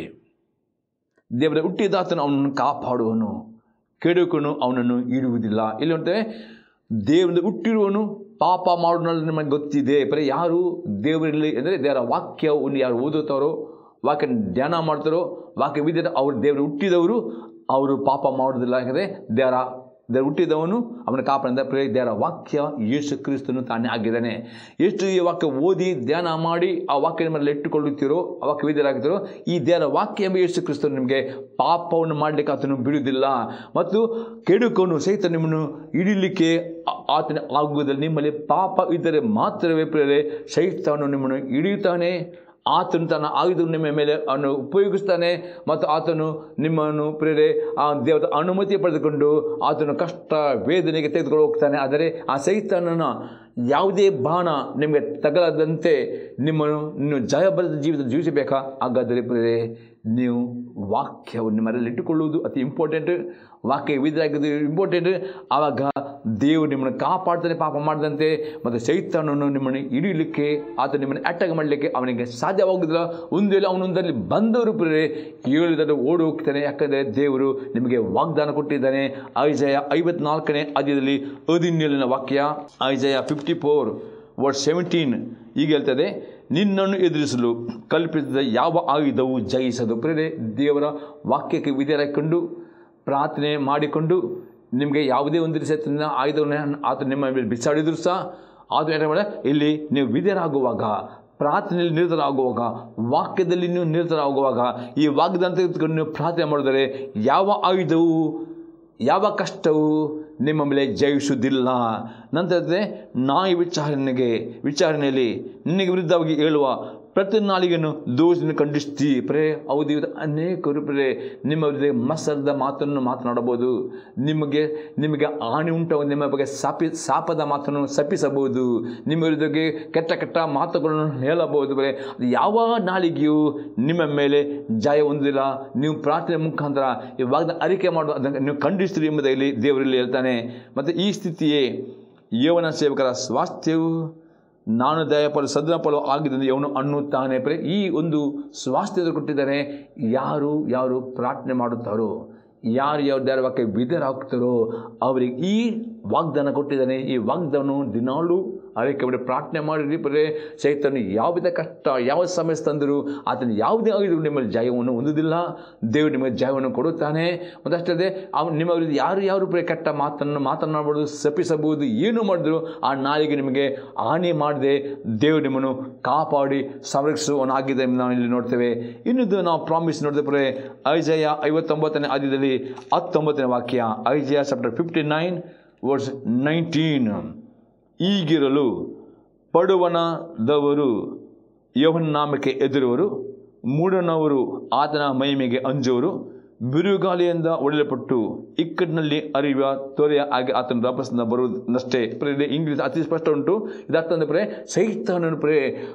ದೇವರ ಹುಟ್ಟಿದಾತನು ಅವನನ್ನು ಕಾಪಾಡುವನು ಕೆಡುಕನು ಅವನನ್ನು ಇಡುವುದಿಲ್ಲ ಇಲ್ಲಿ ನೋಡ್ತೇವೆ ದೇವರಿಂದ ಹುಟ್ಟಿರುವನು ಪಾಪ ಮಾಡೋನಲ್ಲಿ ನಮಗೆ ಗೊತ್ತಿದೆ ಬರೀ ಯಾರು ದೇವರಲ್ಲಿ ಅಂದರೆ ದೇವರ ವಾಕ್ಯವನ್ನು ಯಾರು ಓದುತ್ತಾರೋ ವಾಕ್ಯ ಧ್ಯಾನ ಮಾಡ್ತಾರೋ ವಾಕ್ಯ ವಿದ್ಯೆ ಅವರು ದೇವರು ಹುಟ್ಟಿದವರು ಅವರು ಪಾಪ ಮಾಡೋದಿಲ್ಲ ಯಾಕಂದರೆ ದೇವರ ದೇವರು ಹುಟ್ಟಿದವನು ಅವನ ಕಾಪಾಡಿದ ಪ್ರೇ ದೇವರ ವಾಕ್ಯ ಯೇಸು ಕ್ರಿಸ್ತನು ತಾನೇ ಆಗಿದ್ದಾನೆ ಎಷ್ಟು ಈ ವಾಕ್ಯ ಓದಿ ಧ್ಯಾನ ಮಾಡಿ ಆ ವಾಕ್ಯ ನಿಮ್ಮಲ್ಲಿ ಇಟ್ಟುಕೊಳ್ಳುತ್ತೀರೋ ಆ ವಾಕ್ಯ ವಿದ್ಯರಾಗ್ತೀರೋ ಈ ದೇವರ ವಾಕ್ಯ ಎಂಬ ಯೇಸು ಕ್ರಿಸ್ತನು ನಿಮಗೆ ಪಾಪವನ್ನು ಮಾಡಲಿಕ್ಕೆ ಆತನು ಬಿಡುವುದಿಲ್ಲ ಮತ್ತು ಕೆಡುಕನು ಸಹಿತ ನಿಮ್ಮನ್ನು ಹಿಡಿಲಿಕ್ಕೆ ಆ- ಆತನ ಆಗುವುದಿಲ್ಲ ನಿಮ್ಮಲ್ಲಿ ಪಾಪ ಇದ್ದರೆ ಮಾತ್ರವೇ ಪ್ರೇರೆ ಸಹಿತನು ನಿಮ್ಮನ್ನು ಹಿಡಿಯುತ್ತಾನೆ ಆತನು ತನ್ನ ಆಯುಧ ನಿಮ್ಮ ಮೇಲೆ ಅವನು ಉಪಯೋಗಿಸ್ತಾನೆ ಮತ್ತು ಆತನು ನಿಮ್ಮನ್ನು ಪ್ರೇರೆ ಆ ದೇವರ ಅನುಮತಿ ಪಡೆದುಕೊಂಡು ಆತನು ಕಷ್ಟ ವೇದನೆಗೆ ತೆಗೆದುಕೊಂಡು ಹೋಗ್ತಾನೆ ಆದರೆ ಆ ಸೈತಾನನ ಯಾವುದೇ ಬಾಣ ನಿಮಗೆ ತಗಲದಂತೆ ನಿಮ್ಮನ್ನು ನೀವು ಜಯಬಲದ ಜೀವಿತ ಜೀವಿಸಬೇಕಾ ಹಾಗಾದರೆ ಪ್ರೇರೆ ನೀವು ವಾಕ್ಯವನ್ನು ನಿಮ್ಮಲ್ಲಿ ಇಟ್ಟುಕೊಳ್ಳುವುದು ಅತಿ ಇಂಪಾರ್ಟೆಂಟ್ ವಾಕ್ಯ ವಿಧಾಗಿದ್ದು ಇಂಪಾರ್ಟೆಂಟ್ ಆವಾಗ ದೇವರು ನಿಮ್ಮನ್ನು ಕಾಪಾಡ್ತಾನೆ ಪಾಪ ಮಾಡದಂತೆ ಮತ್ತು ಸೈತಾನನು ನಿಮ್ಮನ್ನು ಹಿಡಿಯಲಿಕ್ಕೆ ಆತ ನಿಮ್ಮನ್ನು ಅಟ್ಯಾಕ್ ಮಾಡಲಿಕ್ಕೆ ಅವನಿಗೆ ಸಾಧ್ಯವಾಗುವುದಿಲ್ಲ ಒಂದು ವೇಳೆ ಅವನೊಂದಲ್ಲಿ ಬಂದವರು ಪ್ರೇರೆ ಹೇಳಿದರೆ ಓಡಿ ಹೋಗ್ತಾನೆ ಯಾಕಂದರೆ ದೇವರು ನಿಮಗೆ ವಾಗ್ದಾನ ಕೊಟ್ಟಿದ್ದಾನೆ ಐಜಯ ಐವತ್ನಾಲ್ಕನೇ ಅಧ್ಯದಲ್ಲಿ ಹದಿನೇಳನ ವಾಕ್ಯ Isaiah fifty four word seventeen ಈಗ ಹೇಳ್ತದೆ ನಿನ್ನನ್ನು ಎದುರಿಸಲು ಕಲ್ಪಿಸಿದ ಯಾವ ಆಯುಧವು ಜಯಿಸದು ಪ್ರೇರೆ ದೇವರ ವಾಕ್ಯಕ್ಕೆ ವಿಧೇಯರಾಗಿಕೊಂಡು ಪ್ರಾರ್ಥನೆ ಮಾಡಿಕೊಂಡು ನಿಮಗೆ ಯಾವುದೇ ಒಂದು ರೀತಿಯ ಆಯುಧವನ್ನು ಆತ ನಿಮ್ಮ ಮೇಲೆ ಬಿಸಾಡಿದ್ರು ಸಹ ಆತ ಏನು ಮಾಡ ಇಲ್ಲಿ ನೀವು ವಿಧೇಯರಾಗುವಾಗ ಪ್ರಾರ್ಥನೆಯಲ್ಲಿ ನಿರತರಾಗುವಾಗ ವಾಕ್ಯದಲ್ಲಿ ನೀವು ನಿರತರಾಗುವಾಗ ಈ ವಾಗ್ದಾನ ತೆಗೆದುಕೊಂಡು ನೀವು ಪ್ರಾರ್ಥನೆ ಮಾಡಿದರೆ ಯಾವ ಆಯುಧವು ಯಾವ ಕಷ್ಟವು ನಿಮ್ಮ ಮೇಲೆ ಜಯಿಸುವುದಿಲ್ಲ ನಂತರ ನಾಯಿ ವಿಚಾರಣೆಗೆ ವಿಚಾರಣೆಯಲ್ಲಿ ನಿನಗೆ ವಿರುದ್ಧವಾಗಿ ಹೇಳುವ ಪ್ರತಿ ನಾಲಿಗೆಯನ್ನು ದೋಷದಿಂದ ಖಂಡಿಸ್ತಿ ಪ್ರೇ ಹೌದು ಇವತ್ತು ಅನೇಕರು ಪ್ರೇ ನಿಮ್ಮ ವಿರುದ್ಧ ಮಸರದ ಮಾತನ್ನು ಮಾತನಾಡಬಹುದು ನಿಮಗೆ ನಿಮಗೆ ಹಾನಿ ಉಂಟು ನಿಮ್ಮ ಬಗ್ಗೆ ಸಾಪಿ ಶಾಪದ ಮಾತನ್ನು ಸಪಿಸಬಹುದು ನಿಮ್ಮ ವಿರುದ್ಧಗೆ ಕೆಟ್ಟ ಕೆಟ್ಟ ಮಾತುಗಳನ್ನು ಹೇಳಬಹುದು ಬರೇ ಯಾವ ನಾಲಿಗೆಯು ನಿಮ್ಮ ಮೇಲೆ ಜಯ ಹೊಂದಿಲ್ಲ ನೀವು ಪ್ರಾರ್ಥನೆ ಮುಖಾಂತರ ಇವಾಗ ಅರಿಕೆ ಮಾಡುವ ಅದನ್ನು ನೀವು ಖಂಡಿಸ್ತೀರಿ ಎಂಬುದಾಗಿ ದೇವರಲ್ಲಿ ಹೇಳ್ತಾನೆ ಮತ್ತು ಈ ಸ್ಥಿತಿಯೇ ಯೌವನ ಸೇವಕರ ಸ್ವಾಸ್ಥ್ಯವು ನಾನು ದಯಪಲು ಸದ್ರಪಲು ಆಗಿದ್ದಂತೆ ಅವನು ಅನ್ನುತ್ತಾನೆ ಪ್ರೆ ಈ ಒಂದು ಸ್ವಾಸ್ಥ್ಯದ ಕೊಟ್ಟಿದ್ದಾರೆ ಯಾರು ಯಾರು ಪ್ರಾರ್ಥನೆ ಮಾಡುತ್ತಾರೋ ಯಾರು ಯಾರು ದೇವರ ವಾಕ್ಯ ವಿಧರಾಗ್ತಾರೋ ಅವರಿಗೆ ಈ ವಾಗ್ದಾನ ಕೊಟ್ಟಿದ್ದಾನೆ ಈ ವಾಗ್ದಾನ ದಿನಾಲೂ ಅದಕ್ಕೆ ಬಿಡಿ ಪ್ರಾರ್ಥನೆ ಮಾಡಿರಿ ಬರೇ ಸೈತನು ಯಾವುದೇ ಕಷ್ಟ ಯಾವ ಸಮಸ್ಯೆ ತಂದರೂ ಆತನು ಯಾವುದೇ ಆಗಿದ್ರು ನಿಮ್ಮಲ್ಲಿ ಜಯವನ್ನು ಹೊಂದುವುದಿಲ್ಲ ದೇವರು ನಿಮಗೆ ಜಯವನ್ನು ಕೊಡುತ್ತಾನೆ ಮತ್ತಷ್ಟೇ ಅವನು ನಿಮ್ಮ ವಿರುದ್ಧ ಯಾರು ಯಾರು ಬರೀ ಕೆಟ್ಟ ಮಾತನ್ನು ಮಾತನಾಡಬಹುದು ಶಪಿಸಬಹುದು ಏನು ಮಾಡಿದ್ರು ಆ ನಾಯಿಗೆ ನಿಮಗೆ ಹಾನಿ ಮಾಡದೆ ದೇವರು ನಿಮ್ಮನ್ನು ಕಾಪಾಡಿ ಸಂರಕ್ಷಿಸುವವನಾಗಿದೆ ಎಂದು ನಾವು ಇಲ್ಲಿ ನೋಡ್ತೇವೆ ಇನ್ನೊಂದು ನಾವು ಪ್ರಾಮಿಸ್ ನೋಡಿದ್ರೆ ಬರೀ ಐಜಯ ಐವತ್ತೊಂಬತ್ತನೇ ಆದ್ಯದಲ್ಲಿ ಹತ್ತೊಂಬತ್ತನೇ ವಾಕ್ಯ Isaiah chapter fifty nine verse nineteen ಈಗಿರಲು ಪಡುವನದವರು ಯವನ ನಾಮಕ್ಕೆ ಎದುರುವರು ಮೂಡನವರು ಆತನ ಮಹಿಮೆಗೆ ಅಂಜುವರು ಬಿರುಗಾಳಿಯಿಂದ ಒಡೆಯಲ್ಪಟ್ಟು ಇಕ್ಕಟ್ಟಿನಲ್ಲಿ ಅರಿಯುವ ತೊರೆಯ ಹಾಗೆ ಆತನ ರಭಸದಿಂದ ಬರುವುದಷ್ಟೇ ಪ್ರೇರೆ ಇಂಗ್ಲೀಷ್ ಅತಿ ಸ್ಪಷ್ಟ ಉಂಟು ಇದರ್ಥ ಅಂದರೆ ಪ್ರೇ ಸೈತಾನನು ಪ್ರೇ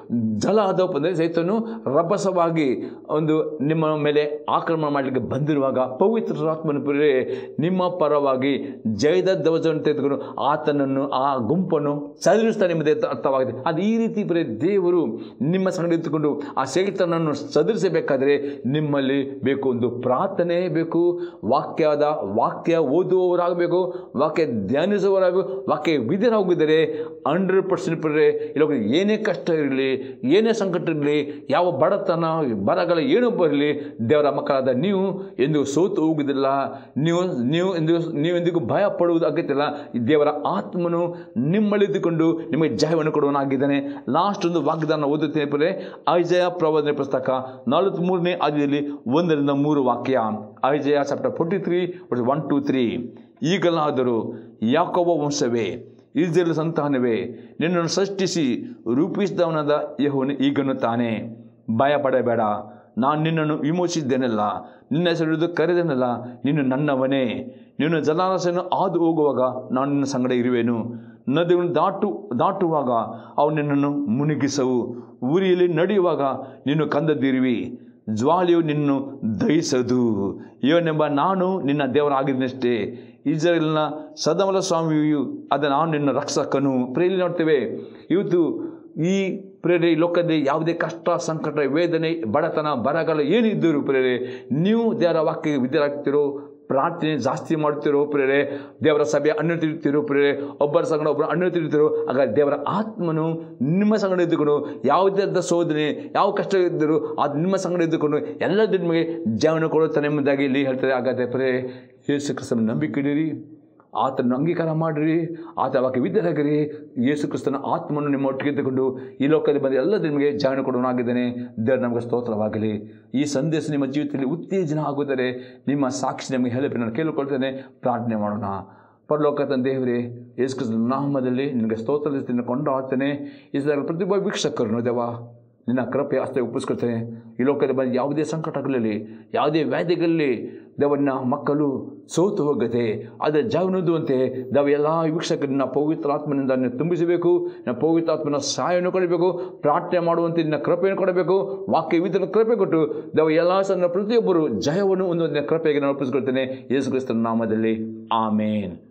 ಜಲ ಆದಪ್ಪ ಅಂದರೆ ಸೈತನು ರಭಸವಾಗಿ ಒಂದು ನಿಮ್ಮ ಮೇಲೆ ಆಕ್ರಮಣ ಮಾಡಲಿಕ್ಕೆ ಬಂದಿರುವಾಗ ಪವಿತ್ರಾತ್ಮನ ಪ್ರೇ ನಿಮ್ಮ ಪರವಾಗಿ ಜಯದ ಧ್ವಜವನ್ನು ತೆಗೆದುಕೊಂಡು ಆತನನ್ನು ಆ ಗುಂಪನ್ನು ಚದುರಿಸ್ತಾ ನಿಮ್ಮದೇ ಅರ್ಥವಾಗಿದೆ ಅದು ಈ ರೀತಿ ಬರೀ ದೇವರು ನಿಮ್ಮ ಸಂಗಡ ಇದ್ದುಕೊಂಡು ಆ ಸೈತನನ್ನು ಚದುರಿಸಬೇಕಾದರೆ ನಿಮ್ಮಲ್ಲಿ ಬೇಕು ಒಂದು ಪ್ರಾರ್ಥನೆ ಬೇಕು ವಾಕ್ಯದ ವಾಕ್ಯ ಓದುವವರಾಗಬೇಕು ವಾಕ್ಯ ಧ್ಯಾನಿಸುವವರಾಗಬೇಕು ವಾಕ್ಯ ವಿಧಿಯರಾಗಿದ್ದರೆ ಹಂಡ್ರೆಡ್ ಪರ್ಸೆಂಟ್ ಪರ್ರೆ ಇಲ್ಲ ಏನೇ ಕಷ್ಟ ಇರಲಿ ಏನೇ ಸಂಕಟ ಇರಲಿ ಯಾವ ಬಡತನ ಬರಗಳ ಏನೂ ಬರಲಿ ದೇವರ ಮಕ್ಕಳಾದ ನೀವು ಎಂದು ಸೋತು ಹೋಗುವುದಿಲ್ಲ ನೀವು ನೀವು ಎಂದು ನೀವೆಂದಿಗೂ ಭಯ ಪಡುವುದು ಅಗತ್ಯಲ್ಲ ಈ ದೇವರ ಆತ್ಮನು ನಿಮ್ಮಲ್ಲಿದ್ದುಕೊಂಡು ನಿಮಗೆ ಜಯವನ್ನು ಕೊಡುವನಾಗಿದ್ದಾನೆ ಲಾಸ್ಟ್ ಒಂದು ವಾಗ್ದಾನ ಓದುತ್ತೇನೆ ಪರ್ರೆ ಐಜಯ ಪ್ರವಾದನೆ ಪುಸ್ತಕ ನಲವತ್ತ್ಮೂರನೇ ಆದಿಯಲ್ಲಿ ಒಂದರಿಂದ ಮೂರು ವಾಕ್ಯ Isaiah chapter forty three one two three ಈಗಲಾದರೂ ಯಾಕೋಬ ವಂಶವೇ ಇಸ್ರೇಲ್ ಸಂತಾನವೇ ನಿನ್ನನ್ನು ಸೃಷ್ಟಿಸಿ ರೂಪಿಸಿದವನಾದ ಯಹೋನು ಈಗನ್ನುತ್ತಾನೆ ಭಯ ಪಡಬೇಡ ನಾನು ನಿನ್ನನ್ನು ವಿಮೋಚಿಸಿದ್ದೇನಲ್ಲ ನಿನ್ನ ಹೆಸರು ಕರೆದನಲ್ಲ ನೀನು ನನ್ನವನೇ ನೀನು ಜಲಾಶಯನ್ನು ಹಾದು ಹೋಗುವಾಗ ನಾನು ನಿನ್ನ ಸಂಗಡ ಇರುವೆನು ನದಿಯನ್ನು ದಾಟು ದಾಟುವಾಗ ಅವು ನಿನ್ನನ್ನು ಮುಳುಗಿಸವು ಊರಿಯಲ್ಲಿ ನಡೆಯುವಾಗ ನೀನು ಕಂದದಿರುವಿ ಜ್ವಾಲೆಯು ನಿನ್ನನ್ನು ದಹಿಸದು ಇವನೆಂಬ ನಾನು ನಿನ್ನ ದೇವರಾಗಿದ್ದನಷ್ಟೇ ಇಸ್ರೇಲಿನ ಸದಮಲ ಸ್ವಾಮಿಯು ಅದ ನಾನು ನಿನ್ನ ರಕ್ಷಕನು ಪ್ರೇಲಿ ನೋಡ್ತೇವೆ ಇವತ್ತು ಈ ಪ್ರೇರೆ ಈ ಲೋಕದಲ್ಲಿ ಯಾವುದೇ ಕಷ್ಟ ಸಂಕಟ ವೇದನೆ ಬಡತನ ಬರಗಾಲ ಏನಿದ್ದರೂ ಪ್ರೇರೆ ನೀವು ದೇವರ ವಾಕ್ಯಕ್ಕೆ ವಿದ್ಯರಾಗ್ತಿರೋ ಪ್ರಾರ್ಥನೆ ಜಾಸ್ತಿ ಮಾಡ್ತಿರೋ ಪ್ರೇರೆ ದೇವರ ಸಭೆ ಅನ್ನ ತಿರುಗ್ತಿರೋ ಪ್ರೇರೆ ಒಬ್ಬರ ಸಂಗಡ ಒಬ್ಬರು ಅನ್ನ ತಿರುಗ್ತಿರೋ ಆಗ ದೇವರ ಆತ್ಮನು ನಿಮ್ಮ ಸಂಗಡ ಇದ್ದುಕೊಂಡು ಯಾವುದೇ ಶೋಧನೆ ಯಾವ ಕಷ್ಟ ಇದ್ದರೂ ಅದು ನಿಮ್ಮ ಸಂಗಡ ಇದ್ದುಕೊಂಡು ಎಲ್ಲದೂ ನಿಮಗೆ ಜೀವನ ಕೊಡುತ್ತಾನೆ ಎಂಬುದಾಗಿ ಇಲ್ಲಿ ಹೇಳ್ತಾರೆ ಹಾಗಾದರೆ ಪ್ರೇ ಯೇಸು ಕ್ರಿಸ್ತನ ನಂಬಿಕೆ ಇಡಿರಿ ಆತನ ಅಂಗೀಕಾರ ಮಾಡಿರಿ ಆತ ವಾಕ್ಯ ವಿದ್ಯರಾಗಿರಿ ಯೇಸು ಕ್ರಿಸ್ತನ ಆತ್ಮನ್ನು ನಿಮ್ಮ ಒಟ್ಟಿಗೆ ಇದ್ದುಕೊಂಡು ಈ ಲೋಕದಲ್ಲಿ ಬಂದು ಎಲ್ಲ ನಿಮಗೆ ಜಾಯನ ಕೊಡೋನಾಗಿದ್ದಾನೆ ದೇವರು ನಮಗೆ ಸ್ತೋತ್ರವಾಗಲಿ ಈ ಸಂದೇಶ ನಿಮ್ಮ ಜೀವಿತದಲ್ಲಿ ಉತ್ತೇಜನ ಆಗುತ್ತದೆ ನಿಮ್ಮ ಸಾಕ್ಷಿ ನಮಗೆ ಹೆಲ್ಪ್ ನಾನು ಕೇಳಿಕೊಳ್ತೇನೆ ಪ್ರಾರ್ಥನೆ ಮಾಡೋಣ ಪರಲೋಕ ದೇವರೇ ಯೇಸು ಕ್ರಿಸ್ತನ ನಾಮದಲ್ಲಿ ನಿನಗೆ ಸ್ತೋತ್ರ ಕೊಂಡಾಡ್ತೇನೆ ಈ ಸಲ ಪ್ರತಿಯೊಬ್ಬ ವೀಕ್ಷಕರನ್ನು ದೇವ ನಿನ್ನ ಕೃಪೆ ಅಷ್ಟೇ ಒಪ್ಪಿಸ್ಕೊಳ್ತೇನೆ ಈ ಲೋಕದಲ್ಲಿ ಬಂದು ಯಾವುದೇ ಸಂಕಟಗಳಲ್ಲಿ ಯಾವುದೇ ವ್ಯಾಧಿಗಳಲ್ಲಿ ದೇವನ್ನ ಮಕ್ಕಳು ಸೋತು ಹೋಗದೆ ಅದರ ಜೀವನದುವಂತೆ ದೇವ ಎಲ್ಲ ವೀಕ್ಷಕರು ನಿನ್ನ ಪವಿತ್ರಾತ್ಮನಿಂದ ನಿನ್ನ ತುಂಬಿಸಬೇಕು ನಿನ್ನ ಪವಿತ್ರಾತ್ಮನ ಸಹಾಯವನ್ನು ಕೊಡಬೇಕು ಪ್ರಾರ್ಥನೆ ಮಾಡುವಂತೆ ನಿನ್ನ ಕೃಪೆಯನ್ನು ಕೊಡಬೇಕು ವಾಕ್ಯ ವಿಧನ ಕೃಪೆ ಕೊಟ್ಟು ದೇವ ಎಲ್ಲ ಸಣ್ಣ ಪ್ರತಿಯೊಬ್ಬರು ಜಯವನ್ನು ಒಂದು ಕೃಪೆಗೆ ನಾನು ಒಪ್ಪಿಸ್ಕೊಳ್ತೇನೆ ಯೇಸು ಕ್ರಿಸ್ತನ ನಾಮದಲ್ಲಿ ಆಮೇನ್